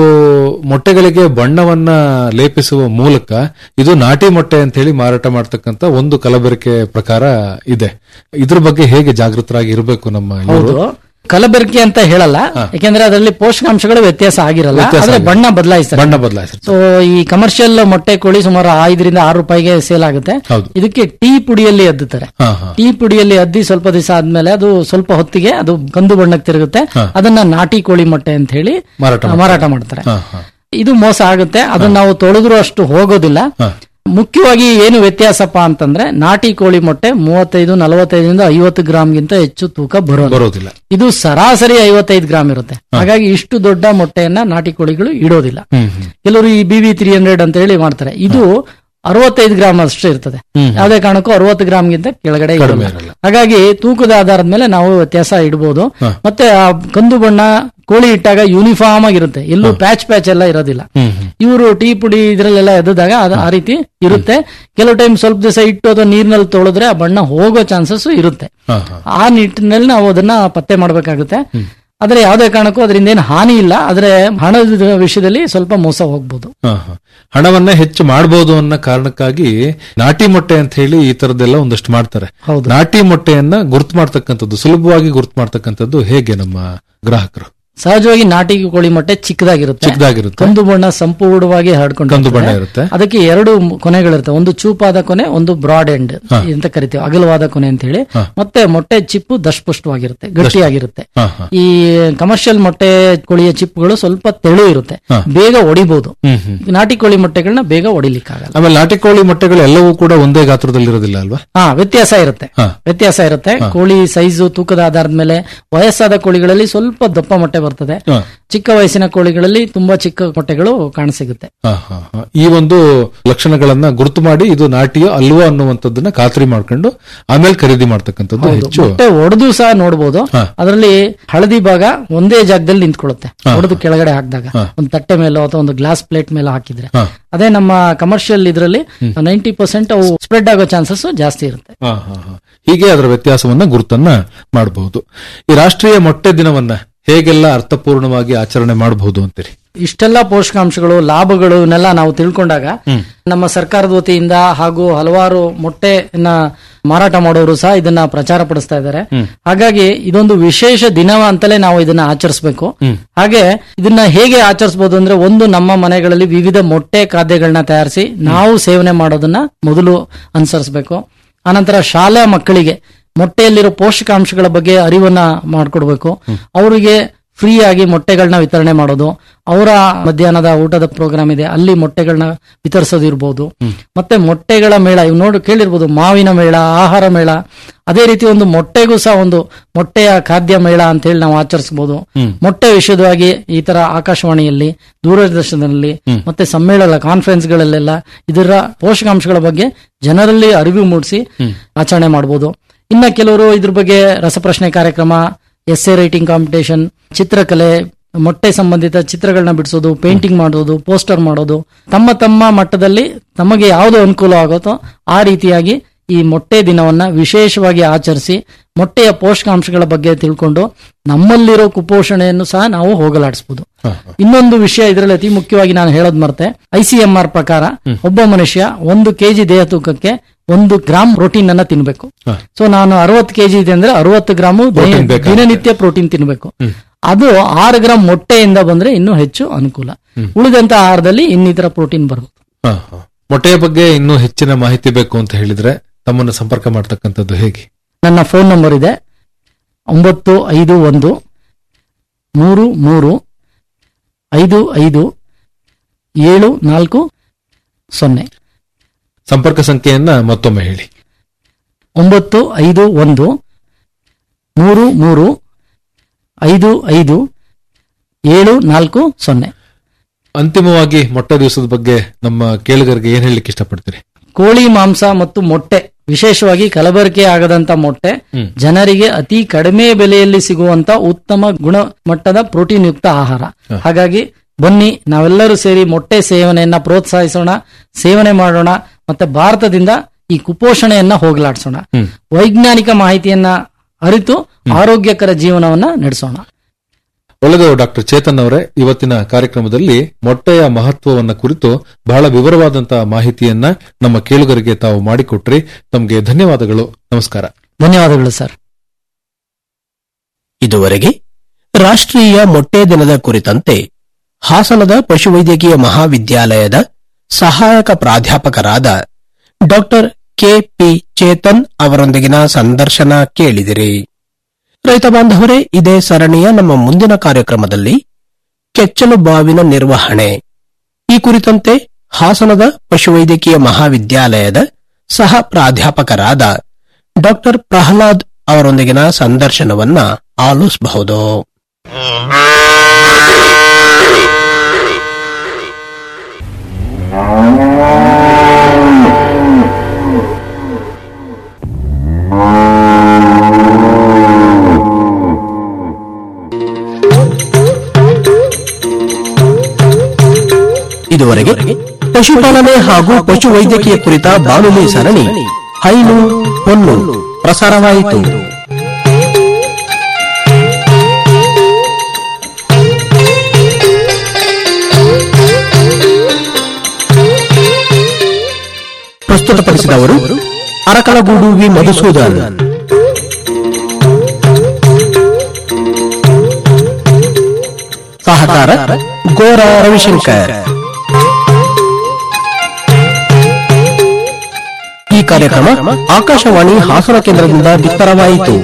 S4: ಮೊಟ್ಟೆಗಳಿಗೆ ಬಣ್ಣವನ್ನ ಲೇಪಿಸುವ ಮೂಲಕ ಇದು ನಾಟಿ ಮೊಟ್ಟೆ ಅಂತ ಹೇಳಿ ಮಾರಾಟ ಮಾಡ್ತಕ್ಕಂತ ಒಂದು ಕಲಬೆರಕೆ ಪ್ರಕಾರ ಇದೆ ಇದ್ರ ಬಗ್ಗೆ ಹೇಗೆ ಜಾಗೃತರಾಗಿ ಇರಬೇಕು ನಮ್ಮ ಇವರು
S5: ಹೌದು ಕಲಬೆರಕೆ ಅಂತ ಹೇಳಲ್ಲ ಯಾಕೆಂದ್ರೆ ಅದರಲ್ಲಿ ಪೋಷಕಾಂಶಗಳು ವ್ಯತ್ಯಾಸ ಆಗಿರಲ್ಲ
S4: ವ್ಯತ್ಯಾಸ
S5: ಆದ್ರೆ
S4: ಆಗಿರಲ್ಲ.
S5: ಬಣ್ಣ ಬದಲಾಯಿಸ್ತಾರೆ
S4: ಬಣ್ಣ ಬದಲಾಯಿಸಿರ್ತಾರೆ
S5: ಸೊ ಈ ಕಮರ್ಷಿಯಲ್ ಮೊಟ್ಟೆ ಕೋಳಿ ಸುಮಾರು ಐದರಿಂದ ಆರು ರೂಪಾಯಿಗೆ ಸೇಲ್ ಆಗುತ್ತೆ
S4: ಹೌದು.
S5: ಇದಕ್ಕೆ ಟೀ ಪುಡಿಯಲ್ಲಿ ಅದ್ದುತ್ತಾರೆ
S4: ಹಾ ಹಾ
S5: ಟೀ ಪುಡಿಯಲ್ಲಿ ಅದ್ದಿ ಸ್ವಲ್ಪ ದಿವಸ ಆದ್ಮೇಲೆ ಅದು ಸ್ವಲ್ಪ ಹೊತ್ತಿಗೆ ಅದು ಕಂದು ಬಣ್ಣಕ್ಕೆ ತಿರುಗುತ್ತೆ
S4: ಹಾ.
S5: ಅದನ್ನ ನಾಟಿ ಕೋಳಿ ಮೊಟ್ಟೆ ಅಂತ ಹೇಳಿ
S4: ಮಾರಾಟ ಮಾಡ್ತಾರೆ.
S5: ಮಾರಾಟ ಮಾಡ್ತಾರೆ
S4: ಹಾ ಹಾ
S5: ಇದು ಮೋಸ ಆಗುತ್ತೆ ಅದನ್ನ ನಾವು ತೊಳೆದ್ರು ಅಷ್ಟು ಹೋಗೋದಿಲ್ಲ
S4: ಹಾ.
S5: ಮುಖ್ಯವಾಗಿ ಏನು ವ್ಯತ್ಯಾಸಪ್ಪ ಅಂತಂದ್ರೆ ನಾಟಿ ಕೋಳಿ ಮೊಟ್ಟೆ ಮೂವತ್ತೈದು ನಲವತ್ತೈದರಿಂದ ಐವತ್ತು ಗ್ರಾಮ್ಗಿಂತ ಹೆಚ್ಚು ತೂಕ ಬರೋದು
S4: ಬರೋದಿಲ್ಲ
S5: ಇದು ಸರಾಸರಿ ಐವತ್ತೈದು ಗ್ರಾಮ್ ಇರುತ್ತೆ ಹಾಗಾಗಿ ಇಷ್ಟು ದೊಡ್ಡ ಮೊಟ್ಟೆಯನ್ನ ನಾಟಿ ಕೋಳಿಗಳು ಇಡೋದಿಲ್ಲ
S4: ಹ್ಮ್ ಹ್ಮ್
S5: ಕೆಲವರು ಈ ಬಿ ವಿ ತ್ರೀ ಹಂಡ್ರೆಡ್ ಅಂತ ಹೇಳಿ ಮಾಡ್ತಾರೆ ಇದು ಅರವತ್ತೈದು ಗ್ರಾಮ್ ಅಷ್ಟೇ ಇರ್ತದೆ ಯಾವುದೇ ಕಾರಣಕ್ಕೂ ಅರವತ್ತು ಗ್ರಾಮ್ಗಿಂತ ಕೆಳಗಡೆ
S4: ಕಡಿಮೆ
S5: ಇರಲ್ಲ.
S4: ಇರಲ್ಲ.
S5: ಹಾಗಾಗಿ ತೂಕದ ಆಧಾರದ ಮೇಲೆ ನಾವು ವ್ಯತ್ಯಾಸ ಇಡಬಹುದು ಮತ್ತೆ ಆ ಕಂದು ಬಣ್ಣ ಕೋಳಿ ಇಟ್ಟಾಗ ಯೂನಿಫಾರ್ಮ್ ಆಗಿರುತ್ತೆ ಎಲ್ಲೂ ಪ್ಯಾಚ್ ಪ್ಯಾಚ್ ಎಲ್ಲ ಇರೋದಿಲ್ಲ
S4: ಹ್ಮ್ ಹ್ಮ್
S5: ಇವರು ಟೀ ಪುಡಿ ಇದ್ರಲ್ಲೆಲ್ಲ ಎದ್ದಾಗ ಅದು ಆ ರೀತಿ ಇರುತ್ತೆ ಕೆಲವು ಟೈಮ್ ಸ್ವಲ್ಪ ದಿವಸ ಇಟ್ಟು ಅಥವಾ ನೀರಿನಲ್ಲಿ ತೊಳೆದ್ರೆ ಆ ಬಣ್ಣ ಹೋಗೋ ಚಾನ್ಸಸ್ ಇರುತ್ತೆ
S4: ಹಾ ಹಾ
S5: ಆ ನಿಟ್ಟಿನಲ್ಲಿ ನಾವು ಅದನ್ನ ಪತ್ತೆ ಮಾಡಬೇಕಾಗುತ್ತೆ ಆದ್ರೆ ಯಾವುದೇ ಕಾರಣಕ್ಕೂ ಅದರಿಂದ ಏನು ಹಾನಿ ಇಲ್ಲ ಆದ್ರೆ ಹಣದ ವಿಷಯದಲ್ಲಿ ಸ್ವಲ್ಪ ಮೋಸ ಹೋಗ್ಬೋದು
S4: ಹಾ, ಹಾ. ಹಣವನ್ನ ಹೆಚ್ಚು ಮಾಡಬಹುದು ಅನ್ನೋ ಕಾರಣಕ್ಕಾಗಿ ನಾಟಿ ಮೊಟ್ಟೆ ಅಂತ ಹೇಳಿ ಈ ತರದೆಲ್ಲ ಒಂದಷ್ಟು ಮಾಡ್ತಾರೆ
S5: ಹೌದು.
S4: ನಾಟಿ ಮೊಟ್ಟೆಯನ್ನ ಗುರ್ತು ಮಾಡ್ತಕ್ಕಂಥದ್ದು ಸುಲಭವಾಗಿ ಗುರ್ತು ಮಾಡ್ತಕ್ಕಂಥದ್ದು ಹೇಗೆ ನಮ್ಮ ಗ್ರಾಹಕರು
S5: ಸಹಜವಾಗಿ ನಾಟಿ ಕೋಳಿ ಮೊಟ್ಟೆ ಚಿಕ್ಕದಾಗಿರುತ್ತೆ
S4: ಚಿಕ್ಕದಾಗಿರುತ್ತೆ
S5: ಕಂದು ಬಣ್ಣ ಸಂಪೂರ್ಣವಾಗಿ ಹರಡ್ಕೊಂಡು
S4: ಕಂದು ಬಣ್ಣ
S5: ಇರ್ತದೆ.
S4: ಇರುತ್ತೆ
S5: ಅದಕ್ಕೆ ಎರಡು ಮ್- ಕೊನೆಗಳಿರುತ್ತೆ ಒಂದು ಚೂಪಾದ ಕೊನೆ ಒಂದು ಬ್ರಾಡ್ ಎಂಡ್ ಅಂತ ಕರಿತೀವಿ ಅಗಲವಾದ ಕೊನೆ ಅಂತ ಹೇಳಿ ಮತ್ತೆ ಮೊಟ್ಟೆ ಚಿಪ್ಪು ದಷ್ಟಪುಷ್ಟವಾಗಿರುತ್ತೆ ಗಟ್ಟಿಯಾಗಿರುತ್ತೆ
S4: ಹಾ ಹಾ
S5: ಈ ಕಮರ್ಷಿಯಲ್ ಮೊಟ್ಟೆ ಕೋಳಿಯ ಚಿಪ್ಪುಗಳು ಸ್ವಲ್ಪ ತೆಳು ಇರುತ್ತೆ
S4: ಹಾ.
S5: ಬೇಗ ಒಡಿಬಹುದು
S4: ಹ್ಮ್ ಹ್ಮ್
S5: ನಾಟಿ ಕೋಳಿ ಮೊಟ್ಟೆಗಳನ್ನ ಬೇಗ ಒಡಿಲಿಕ್ಕಾಗಲ್ಲ
S4: ಆಮೇಲೆ ನಾಟಿ ಕೋಳಿ ಮೊಟ್ಟೆಗಳು ಎಲ್ಲವೂ ಕೂಡ ಒಂದೇ ಗಾತ್ರದಲ್ಲಿ ಇರೋದಿಲ್ಲ ಅಲ್ವಾ
S5: ಹಾ ವ್ಯತ್ಯಾಸ ಇರುತ್ತೆ
S4: ಹಾ.
S5: ವ್ಯತ್ಯಾಸ ಇರುತ್ತೆ ಕೋಳಿ ಸೈಜು ತೂಕದ ಆಧಾರದ ಮೇಲೆ ವಯಸ್ಸಾದ ಕೋಳಿಗಳಲ್ಲಿ ಸ್ವಲ್ಪ ದಪ್ಪ ಮೊಟ್ಟೆ ಬರ್ತದೆ
S4: ಹಾ.
S5: ಚಿಕ್ಕ ವಯಸ್ಸಿನ ಕೋಳಿಗಳಲ್ಲಿ ತುಂಬಾ ಚಿಕ್ಕ ಮೊಟ್ಟೆಗಳು ಕಾಣಸಿಗುತ್ತೆ
S4: ಹಾ, ಹಾ, ಹಾ. ಈ ಒಂದು ಲಕ್ಷಣಗಳನ್ನ ಗುರುತು ಮಾಡಿ ಇದು ನಾಟಿಯೋ ಅಲ್ವೋ ಅನ್ನುವಂಥದ್ದನ್ನ ಖಾತ್ರಿ ಮಾಡ್ಕೊಂಡು ಆಮೇಲೆ ಖರೀದಿ ಮಾಡ್ತಕ್ಕಂಥದ್ದು ಹೆಚ್ಚು
S5: ಮೊಟ್ಟೆ ಒಡೆದು ಸಹ ನೋಡಬಹುದು
S4: ಹಾ.
S5: ಅದರಲ್ಲಿ ಹಳದಿ ಭಾಗ ಒಂದೇ ಜಾಗದಲ್ಲಿ ನಿಂತ್ಕೊಳ್ಳುತ್ತೆ ಒಡೆದು ಕೆಳಗಡೆ ಹಾಕಿದಾಗ ಒಂದು ತಟ್ಟೆ ಮೇಲೋ ಅಥವಾ ಒಂದು ಗ್ಲಾಸ್ ಪ್ಲೇಟ್ ಮೇಲೆ ಹಾಕಿದ್ರೆ
S4: ಹಾ.
S5: ಅದೇ ನಮ್ಮ ಕಮರ್ಷಿಯಲ್ ಇದರಲ್ಲಿ ನೈಂಟಿ ಪರ್ಸೆಂಟ್ ಅವು ಸ್ಪ್ರೆಡ್ ಆಗೋ ಚಾನ್ಸಸ್ ಜಾಸ್ತಿ ಇರುತ್ತೆ
S4: ಹಾ, ಹಾ, ಹಾ. ಹೀಗೆ ಅದರ ವ್ಯತ್ಯಾಸವನ್ನ ಗುರುತನ್ನ ಮಾಡಬಹುದು ಈ ರಾಷ್ಟ್ರೀಯ ಮೊಟ್ಟೆ ದಿನವನ್ನ ಹೇಗೆಲ್ಲ ಅರ್ಥಪೂರ್ಣವಾಗಿ ಆಚರಣೆ ಮಾಡಬಹುದು ಅಂತೀರಿ
S5: ಇಷ್ಟೆಲ್ಲ ಪೋಷಕಾಂಶಗಳು ಲಾಭಗಳು ಇವನ್ನೆಲ್ಲ ನಾವು ತಿಳ್ಕೊಂಡಾಗ ನಮ್ಮ ಸರ್ಕಾರದ ವತಿಯಿಂದ ಹಾಗೂ ಹಲವಾರು ಮೊಟ್ಟೆನ ಮಾರಾಟ ಮಾಡೋರು ಸಹ ಇದನ್ನ ಪ್ರಚಾರ ಪಡಿಸ್ತಾ ಇದ್ದಾರೆ ಹಾಗಾಗಿ ಇದೊಂದು ವಿಶೇಷ ದಿನ ಅಂತಲೇ ನಾವು ಇದನ್ನ ಆಚರಿಸಬೇಕು ಹಾಗೆ ಇದನ್ನ ಹೇಗೆ ಆಚರಿಸಬಹುದು ಅಂದ್ರೆ ಒಂದು ನಮ್ಮ ಮನೆಗಳಲ್ಲಿ ವಿವಿಧ ಮೊಟ್ಟೆ ಖಾದ್ಯಗಳನ್ನ ತಯಾರಿಸಿ ನಾವು ಸೇವನೆ ಮಾಡೋದನ್ನ ಮೊದಲು ಅನುಸರಿಸಬೇಕು ಆನಂತರ ಶಾಲಾ ಮಕ್ಕಳಿಗೆ ಮೊಟ್ಟೆಯಲ್ಲಿರೋ ಪೋಷಕಾಂಶಗಳ ಬಗ್ಗೆ ಅರಿವನ್ನ ಮಾಡಿಕೊಡ್ಬೇಕು ಅವರಿಗೆ ಫ್ರೀ ಆಗಿ ಮೊಟ್ಟೆಗಳನ್ನ ವಿತರಣೆ ಮಾಡೋದು ಅವರ ಮಧ್ಯಾಹ್ನದ ಊಟದ ಪ್ರೋಗ್ರಾಮ್ ಇದೆ ಅಲ್ಲಿ ಮೊಟ್ಟೆಗಳನ್ನ ವಿತರಿಸೋದು ಇರ್ಬೋದು ಮತ್ತೆ ಮೊಟ್ಟೆಗಳ ಮೇಳ ಇವ್ ನೋಡಿ ಕೇಳಿರ್ಬೋದು ಮಾವಿನ ಮೇಳ ಆಹಾರ ಮೇಳ ಅದೇ ರೀತಿ ಒಂದು ಮೊಟ್ಟೆಗೂ ಸಹ ಒಂದು ಮೊಟ್ಟೆಯ ಖಾದ್ಯ ಮೇಳ ಅಂತ ಹೇಳಿ ನಾವು ಆಚರಿಸಬಹುದು ಮೊಟ್ಟೆ ವಿಷಯವಾಗಿ ಈ ತರ ಆಕಾಶವಾಣಿಯಲ್ಲಿ ದೂರದರ್ಶನದಲ್ಲಿ ಮತ್ತೆ ಸಮ್ಮೇಳನ ಕಾನ್ಫರೆನ್ಸ್ ಗಳಲ್ಲೆಲ್ಲ ಇದರ ಪೋಷಕಾಂಶಗಳ ಬಗ್ಗೆ ಜನರಲ್ಲಿ ಅರಿವು ಮೂಡಿಸಿ ಆಚರಣೆ ಮಾಡಬಹುದು ಇನ್ನ ಕೆಲವರು ಇದ್ರ ಬಗ್ಗೆ ರಸಪ್ರಶ್ನೆ ಕಾರ್ಯಕ್ರಮ ಎಸ್ ಎ ರೈಟಿಂಗ್ ಕಾಂಪಿಟೇಷನ್ ಚಿತ್ರಕಲೆ ಮೊಟ್ಟೆ ಸಂಬಂಧಿತ ಚಿತ್ರಗಳನ್ನ ಬಿಡಿಸೋದು ಪೇಂಟಿಂಗ್ ಮಾಡೋದು ಪೋಸ್ಟರ್ ಮಾಡೋದು ತಮ್ಮ ತಮ್ಮ ಮಟ್ಟದಲ್ಲಿ ತಮಗೆ ಯಾವುದು ಅನುಕೂಲ ಆಗುತ್ತೋ ಆ ರೀತಿಯಾಗಿ ಈ ಮೊಟ್ಟೆ ದಿನವನ್ನ ವಿಶೇಷವಾಗಿ ಆಚರಿಸಿ ಮೊಟ್ಟೆಯ ಪೋಷಕಾಂಶಗಳ ಬಗ್ಗೆ ತಿಳ್ಕೊಂಡು ನಮ್ಮಲ್ಲಿರೋ ಕುಪೋಷಣೆಯನ್ನು ಸಹ ನಾವು ಹೋಗಲಾಡಿಸಬಹುದು ಇನ್ನೊಂದು ವಿಷಯ ಇದರಲ್ಲಿ ಅತಿ ಮುಖ್ಯವಾಗಿ ನಾನು ಹೇಳೋದ್ ಮರ್ತೆ ಐಸಿಎಂಆರ್ ಪ್ರಕಾರ ಒಬ್ಬ ಮನುಷ್ಯ ಒಂದು ಕೆಜಿ ದೇಹ ತೂಕಕ್ಕೆ ಒಂದು ಗ್ರಾಮ್ ಪ್ರೋಟೀನ್ ಅನ್ನ ತಿನ್ಬೇಕು ಸೊ ನಾನು ಅರವತ್ತು ಕೆಜಿ ಇದೆ ಅಂದ್ರೆ ಅರವತ್ತು ಗ್ರಾಮು ದೇ-
S4: Protein ಬೇಕಾಗುತ್ತೆ.
S5: ದಿನನಿತ್ಯ ಪ್ರೋಟೀನ್ ತಿನ್ಬೇಕು ಅದು ಆರು ಗ್ರಾಮ್ ಮೊಟ್ಟೆಯಿಂದ ಬಂದ್ರೆ ಇನ್ನೂ ಹೆಚ್ಚು ಅನುಕೂಲ ಉಳಿದಂತ ಆಹಾರದಲ್ಲಿ ಇನ್ನಿತರ ಪ್ರೋಟೀನ್ ಬರುತ್ತೆ
S4: ಹಾ, ಹಾ. ಮೊಟ್ಟೆಯ ಬಗ್ಗೆ ಇನ್ನೂ ಹೆಚ್ಚಿನ ಮಾಹಿತಿ ಬೇಕು ಅಂತ ಹೇಳಿದ್ರೆ ತಮ್ಮನ್ನು ಸಂಪರ್ಕ ಮಾಡ್ತಕ್ಕಂಥದ್ದು ಹೇಗೆ
S5: ನನ್ನ ಫೋನ್ ನಂಬರ್ ಇದೆ ಒಂಬತ್ತು ಐದು ಒಂದು ಮೂರು ಮೂರು ಐದು ಐದು ಏಳು ನಾಲ್ಕು ಸೊನ್ನೆ
S4: ಸಂಪರ್ಕ ಸಂಖ್ಯೆಯನ್ನ ಮತ್ತೊಮ್ಮೆ ಹೇಳಿ
S5: ಒಂಬತ್ತು ಐದು ಒಂದು ಮೂರು ಮೂರು ಐದು ಐದು ಏಳು ನಾಲ್ಕು ಸೊನ್ನೆ
S4: ಅಂತಿಮವಾಗಿ ಮೊಟ್ಟೆ ದಿವಸದ ಬಗ್ಗೆ ನಮ್ಮ ಕೇಳುಗರಿಗೆ ಏನ್ ಹೇಳಲಿಕ್ಕೆ ಇಷ್ಟಪಡ್ತೀರಿ
S5: ಕೋಳಿ ಮಾಂಸ ಮತ್ತು ಮೊಟ್ಟೆ ವಿಶೇಷವಾಗಿ ಕಲಬೆರಕೆ ಆಗದಂತ ಮೊಟ್ಟೆ ಜನರಿಗೆ ಅತಿ ಕಡಿಮೆ ಬೆಲೆಯಲ್ಲಿ ಸಿಗುವಂತ ಉತ್ತಮ ಗುಣಮಟ್ಟದ ಪ್ರೋಟೀನ್ ಯುಕ್ತ ಆಹಾರ ಹಾಗಾಗಿ ಬನ್ನಿ ನಾವೆಲ್ಲರೂ ಸೇರಿ ಮೊಟ್ಟೆ ಸೇವನೆಯನ್ನ ಪ್ರೋತ್ಸಾಹಿಸೋಣ ಸೇವನೆ ಮಾಡೋಣ ಮತ್ತೆ ಭಾರತದಿಂದ ಈ ಕುಪೋಷಣೆಯನ್ನ ಹೋಗಲಾಡಿಸೋಣ ವೈಜ್ಞಾನಿಕ ಮಾಹಿತಿಯನ್ನ ಅರಿತು ಆರೋಗ್ಯಕರ ಜೀವನವನ್ನ ನಡೆಸೋಣ
S4: ಒಳ್ಳೆದು ಡಾಕ್ಟರ್ ಚೇತನ್ ಅವರೇ ಇವತ್ತಿನ ಕಾರ್ಯಕ್ರಮದಲ್ಲಿ ಮೊಟ್ಟೆಯ ಮಹತ್ವವನ್ನ ಕುರಿತು ಬಹಳ ವಿವರವಾದಂತಹ ಮಾಹಿತಿಯನ್ನ ನಮ್ಮ ಕೇಳುಗರಿಗೆ ತಾವು ಮಾಡಿಕೊಟ್ರಿ ತಮಗೆ ಧನ್ಯವಾದಗಳು ನಮಸ್ಕಾರ
S5: ಧನ್ಯವಾದಗಳು ಸರ್
S3: ಇದುವರೆಗೆ ರಾಷ್ಟ್ರೀಯ ಮೊಟ್ಟೆ ದಿನದ ಕುರಿತಂತೆ ಹಾಸನದ ಪಶುವೈದ್ಯಕೀಯ ಮಹಾವಿದ್ಯಾಲಯದ ಸಹಾಯಕ ಪ್ರಾಧ್ಯಾಪಕರಾದ ಡಾಕ್ಟರ್ ಕೆಪಿ ಚೇತನ್ ಅವರೊಂದಿಗಿನ ಸಂದರ್ಶನ ಕೇಳಿದಿರಿ ರೈತ ಬಾಂಧವರೇ ಇದೇ ಸರಣಿಯ ನಮ್ಮ ಮುಂದಿನ ಕಾರ್ಯಕ್ರಮದಲ್ಲಿ ಕೆಚ್ಚಲು ಬಾವಿನ ನಿರ್ವಹಣೆ ಈ ಕುರಿತಂತೆ ಹಾಸನದ ಪಶುವೈದ್ಯಕೀಯ ಮಹಾವಿದ್ಯಾಲಯದ ಸಹ ಪ್ರಾಧ್ಯಾಪಕರಾದ ಡಾಕ್ಟರ್ ಪ್ರಹ್ಲಾದ್ ಅವರೊಂದಿಗಿನ ಸಂದರ್ಶನವನ್ನ ಆಲಿಸಬಹುದು ಇದುವರೆಗೆ ಪಶುಪಾಲನೆ ಹಾಗೂ ಪಶುವೈದ್ಯಕೀಯ ಕುರಿತ ಬಾನುಲಿ ಸರಣಿ ಹೈನು ಹೊನ್ನು ಪ್ರಸಾರವಾಯಿತು ಪ್ರಸ್ತುತಪಡಿಸಿದವರು ಅರಕಲಗೂಡು ವಿ ಮಧುಸೂದನ್ ಸಹಕಾರ ಗೋರ ರವಿಶಂಕರ್ ಈ ಕಾರ್ಯಕ್ರಮ ಆಕಾಶವಾಣಿ ಹಾಸನ ಕೇಂದ್ರದಿಂದ ಬಿತ್ತರವಾಯಿತು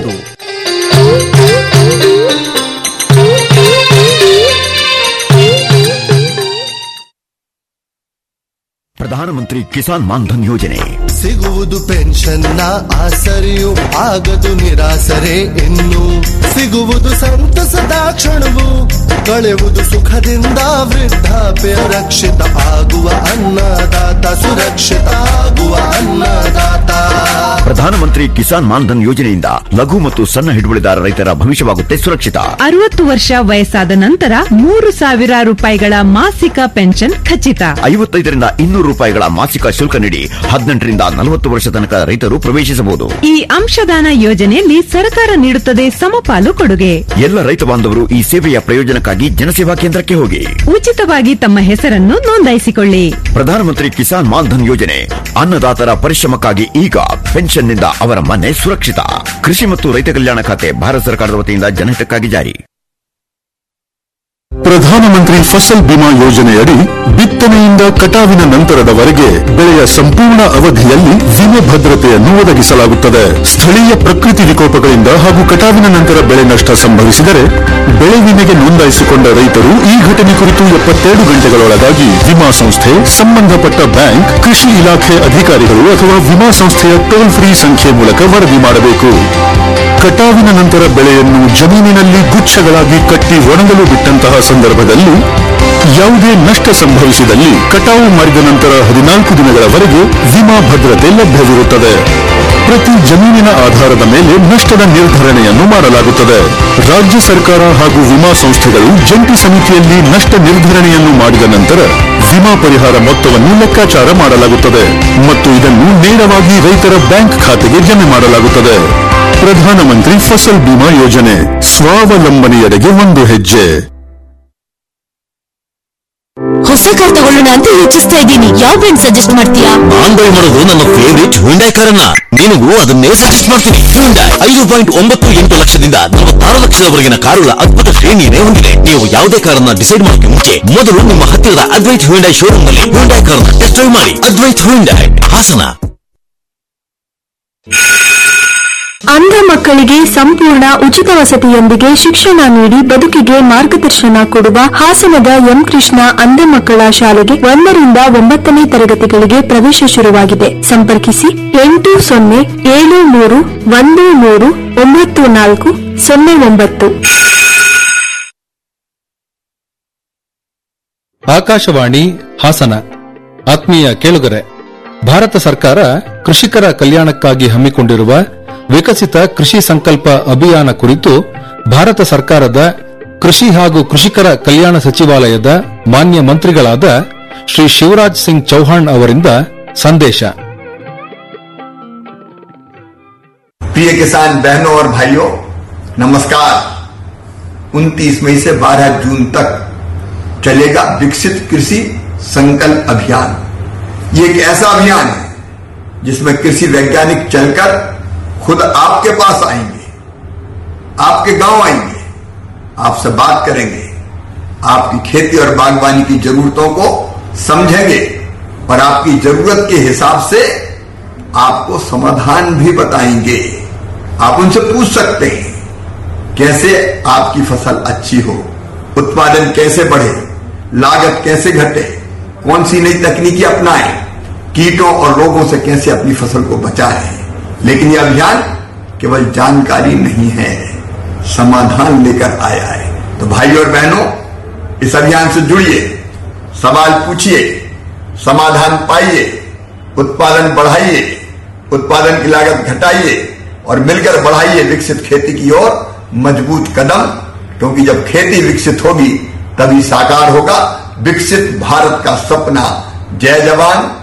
S6: ಪ್ರಧಾನಮಂತ್ರಿ ಕಿಸಾನ್ ಮಾನ್ಧನ್ ಯೋಜನೆ
S7: ಸಿಗುವುದು ಪೆನ್ಷನ್ನ ಆಸರೆಯು ಆಗದು ನಿರಾಸರೆ ಇನ್ನು ಸಿಗುವುದು ಸಂತಸದ ಕ್ಷಣವು ಕಳೆಯುವುದು ಸುಖದಿಂದ ವೃದ್ಧಾಪ್ಯ ರಕ್ಷಿತ ಆಗುವ ಅನ್ನದಾತ ಸುರಕ್ಷಿತ ಆಗುವ ಅನ್ನದಾತ
S6: ಪ್ರಧಾನಮಂತ್ರಿ ಕಿಸಾನ್ ಮಾನ್ಧನ್ ಯೋಜನೆಯಿಂದ ಲಘು ಮತ್ತು ಸಣ್ಣ ಹಿಡುವಳಿದಾರ ರೈತರ ಭವಿಷ್ಯವಾಗುತ್ತೆ ಸುರಕ್ಷಿತ
S8: ಅರವತ್ತು ವರ್ಷ ವಯಸ್ಸಾದ ನಂತರ ಮೂರು ಸಾವಿರ ರೂಪಾಯಿಗಳ ಮಾಸಿಕ ಪೆನ್ಷನ್ ಖಚಿತ
S6: ಐವತ್ತೈದರಿಂದ ಇನ್ನೂರು ರೂಪಾಯಿಗಳ ಮಾಸಿಕ ಶುಲ್ಕ ನೀಡಿ ಹದಿನೆಂಟರಿಂದ ನಲವತ್ತು ವರ್ಷ ತನಕ ರೈತರು ಪ್ರವೇಶಿಸಬಹುದು
S8: ಈ ಅಂಶದಾನ ಯೋಜನೆಯಲ್ಲಿ ಸರ್ಕಾರ ನೀಡುತ್ತದೆ ಸಮಪಾಲು ಕೊಡುಗೆ
S6: ಎಲ್ಲ ರೈತ ಬಾಂಧವರು ಈ ಸೇವೆಯ ಪ್ರಯೋಜನಕ್ಕಾಗಿ ಜನಸೇವಾ ಕೇಂದ್ರಕ್ಕೆ ಹೋಗಿ
S8: ಉಚಿತವಾಗಿ ತಮ್ಮ ಹೆಸರನ್ನು ನೋಂದಾಯಿಸಿಕೊಳ್ಳಿ
S6: ಪ್ರಧಾನಮಂತ್ರಿ ಕಿಸಾನ್ ಮಾನ್ಧನ್ ಯೋಜನೆ ಅನ್ನದಾತರ ಪರಿಶ್ರಮಕ್ಕಾಗಿ ಈಗ ಪೆನ್ಷನ್ನಿಂದ ಅವರ ಮನೆ ಸುರಕ್ಷಿತ ಕೃಷಿ ಮತ್ತು ರೈತ ಕಲ್ಯಾಣ ಖಾತೆ ಭಾರತ ಸರ್ಕಾರದ ವತಿಯಿಂದ ಜನಹಿತಕ್ಕಾಗಿ ಜಾರಿ
S9: ಪ್ರಧಾನಮಂತ್ರಿ ಫಸಲ್ ಬಿಮಾ ಯೋಜನೆಯಡಿ ಬಿತ್ತನೆಯಿಂದ ಕಟಾವಿನ ನಂತರದವರೆಗೆ ಬೆಳೆಯ ಸಂಪೂರ್ಣ ಅವಧಿಯಲ್ಲಿ ವಿಮೆ ಭದ್ರತೆಯನ್ನು ಒದಗಿಸಲಾಗುತ್ತದೆ ಸ್ಥಳೀಯ ಪ್ರಕೃತಿ ವಿಕೋಪಗಳಿಂದ ಹಾಗೂ ಕಟಾವಿನ ನಂತರ ಬೆಳೆ ನಷ್ಟ ಸಂಭವಿಸಿದರೆ ಬೆಳೆ ವಿಮೆಗೆ ನೋಂದಾಯಿಸಿಕೊಂಡ ರೈತರು ಈ ಘಟನೆ ಕುರಿತು ಎಪ್ಪತ್ತೆರಡು ಗಂಟೆಗಳೊಳಗಾಗಿ ವಿಮಾ ಸಂಸ್ಥೆ ಸಂಬಂಧಪಟ್ಟ ಬ್ಯಾಂಕ್ ಕೃಷಿ ಇಲಾಖೆ ಅಧಿಕಾರಿಗಳು ಅಥವಾ ವಿಮಾ ಸಂಸ್ಥೆಯ ಟೋಲ್ ಫ್ರೀ ಸಂಖ್ಯೆ ಮೂಲಕ ವರದಿ ಮಾಡಬೇಕು ಕಟಾವಿನ ನಂತರ ಬೆಳೆಯನ್ನು ಜಮೀನಿನಲ್ಲಿ ಗುಚ್ಛಗಳಾಗಿ ಕಟ್ಟಿ ಒಣಗಲು ಬಿಟ್ಟಂತಹ ಸಂದರ್ಭದಲ್ಲಿ ಯಾವುದೇ ನಷ್ಟ ಸಂಭವಿಸಿದಲ್ಲಿ ಕಟಾವು ಮಾಡಿದ ನಂತರ ಹದಿನಾಲ್ಕು ದಿನಗಳವರೆಗೆ ವಿಮಾ ಭದ್ರತೆ ಲಭ್ಯವಿರುತ್ತದೆ ಪ್ರತಿ ಜಮೀನಿನ ಆಧಾರದ ಮೇಲೆ ನಷ್ಟದ ನಿರ್ಧರಣೆಯನ್ನು ಮಾಡಲಾಗುತ್ತದೆ ರಾಜ್ಯ ಸರ್ಕಾರ ಹಾಗೂ ವಿಮಾ ಸಂಸ್ಥೆಗಳು ಜಂಟಿ ಸಮಿತಿಯಲ್ಲಿ ನಷ್ಟ ನಿರ್ಧರಣೆಯನ್ನು ಮಾಡಿದ ನಂತರ ವಿಮಾ ಪರಿಹಾರ ಮೊತ್ತವನ್ನು ಲೆಕ್ಕಾಚಾರ ಮಾಡಲಾಗುತ್ತದೆ ಮತ್ತು ಇದನ್ನು ನೇರವಾಗಿ ರೈತರ ಬ್ಯಾಂಕ್ ಖಾತೆಗೆ ಜಮೆ ಮಾಡಲಾಗುತ್ತದೆ ಪ್ರಧಾನಮಂತ್ರಿ ಫಸಲ್ ಬಿಮಾ ಯೋಜನೆ ಸ್ವಾವಲಂಬನೆಯೆಡೆಗೆ ಒಂದು ಹೆಜ್ಜೆ
S10: ಹೊಸ ಕಾರ್ ತಗೊಳ್ಳೋಣ ಅಂತ ಯೋಚಿಸ್ತಾ ಇದ್ದೀನಿ ಯಾವ ಬ್ರ್ಯಾಂಡ್ ಸಜೆಸ್ಟ್ ಮಾಡ್ತೀಯಾ
S11: ನಾನ್ ಬೈ ಮಾಡೋದು ನನ್ನ ಫೇವರಿಟ್ ಹ್ಯುಂಡೈ ಕಾರನ್ನ ನಿನಗೂ ಅದನ್ನೇ ಸಜೆಸ್ಟ್ ಮಾಡ್ತೀನಿ ಹ್ಯುಂಡೈ ಐದು ಪಾಯಿಂಟ್ ಒಂಬತ್ತು ಎಂಟು ಲಕ್ಷದಿಂದ ನಲವತ್ತಾರು ಲಕ್ಷದವರೆಗಿನ ಕಾರುಗಳ ಅದ್ಭುತ ಶ್ರೇಣಿಯನ್ನೇ ಹೊಂದಿದೆ ನೀವು ಯಾವುದೇ ಕಾರನ್ನ ಡಿಸೈಡ್ ಮಾಡೋಕೆ ಮುಂಚೆ ಮೊದಲು ನಿಮ್ಮ ಹತ್ತಿರದ ಅದ್ವೈತ್ ಹ್ಯುಂಡೈ ಶೋರೂಮ್ ನಲ್ಲಿ ಹ್ಯುಂಡೈ ಕಾರನ್ನ ಟೆಸ್ಟ್ ಡ್ರೈವ್ ಮಾಡಿ ಅದ್ವೈತ್ ಹ್ಯುಂಡೈ ಹಾಸನ
S10: ಅಂಧ ಮಕ್ಕಳಿಗೆ ಸಂಪೂರ್ಣ ಉಚಿತ ವಸತಿಯೊಂದಿಗೆ ಶಿಕ್ಷಣ ನೀಡಿ ಬದುಕಿಗೆ ಮಾರ್ಗದರ್ಶನ ಕೊಡುವ ಹಾಸನದ ಎಂ ಕೃಷ್ಣ ಅಂಧ ಮಕ್ಕಳ ಶಾಲೆಗೆ ಒಂದರಿಂದ ಒಂಬತ್ತನೇ ತರಗತಿಗಳಿಗೆ ಪ್ರವೇಶ ಶುರುವಾಗಿದೆ ಸಂಪರ್ಕಿಸಿ ಎಂಟು ಸೊನ್ನೆ ಏಳು ಮೂರು ಒಂದು ಮೂರು ಒಂಬತ್ತು ನಾಲ್ಕು ಸೊನ್ನೆ ಒಂಬತ್ತು
S4: ಆಕಾಶವಾಣಿ ಹಾಸನ ಆತ್ಮೀಯ ಕೇಳುಗರೆ ಭಾರತ ಸರ್ಕಾರ ಕೃಷಿಕರ ಕಲ್ಯಾಣಕ್ಕಾಗಿ ಹಮ್ಮಿಕೊಂಡಿರುವ ವಿಕಸಿತ ಕೃಷಿ ಸಂಕಲ್ಪ ಅಭಿಯಾನ ಕುರಿತು ಭಾರತ ಸರ್ಕಾರದ ಕೃಷಿ ಹಾಗೂ ಕೃಷಿಕರ ಕಲ್ಯಾಣ ಸಚಿವಾಲಯದ ಮಾನ್ಯ ಮಂತ್ರಿಗಳಾದ ಶ್ರೀ ಶಿವರಾಜ್ ಸಿಂಗ್ ಚೌಹಾಣ್ ಅವರಿಂದ ಸಂದೇಶ
S12: प्रिय किसान बहनों और भाइयों नमस्कार 29 मई से 12 जून तक चलेगा विकसित कृषि संकल्प अभियान ये एक ऐसा अभियान है जिसमें कृषि वैज्ञानिक चलकर खुद आपके पास आएंगे आपके गांव आएंगे आपसे बात करेंगे आपकी खेती और बागवानी की जरूरतों को समझेंगे और आपकी जरूरत के हिसाब से आपको समाधान भी बताएंगे आप उनसे पूछ सकते हैं कैसे आपकी फसल अच्छी हो उत्पादन कैसे बढ़े लागत कैसे घटे कौन सी नई तकनीकी अपनाएं कीटों और रोगों से कैसे अपनी फसल को बचाएं लेकिन यह अभियान केवल जानकारी नहीं है समाधान लेकर आया है तो भाई और बहनों इस अभियान से जुड़िए सवाल पूछिए समाधान पाइए उत्पादन बढ़ाइए उत्पादन की लागत घटाइए और मिलकर बढ़ाइए विकसित खेती की ओर मजबूत कदम क्योंकि जब खेती विकसित होगी तभी साकार होगा विकसित भारत का सपना जय जवान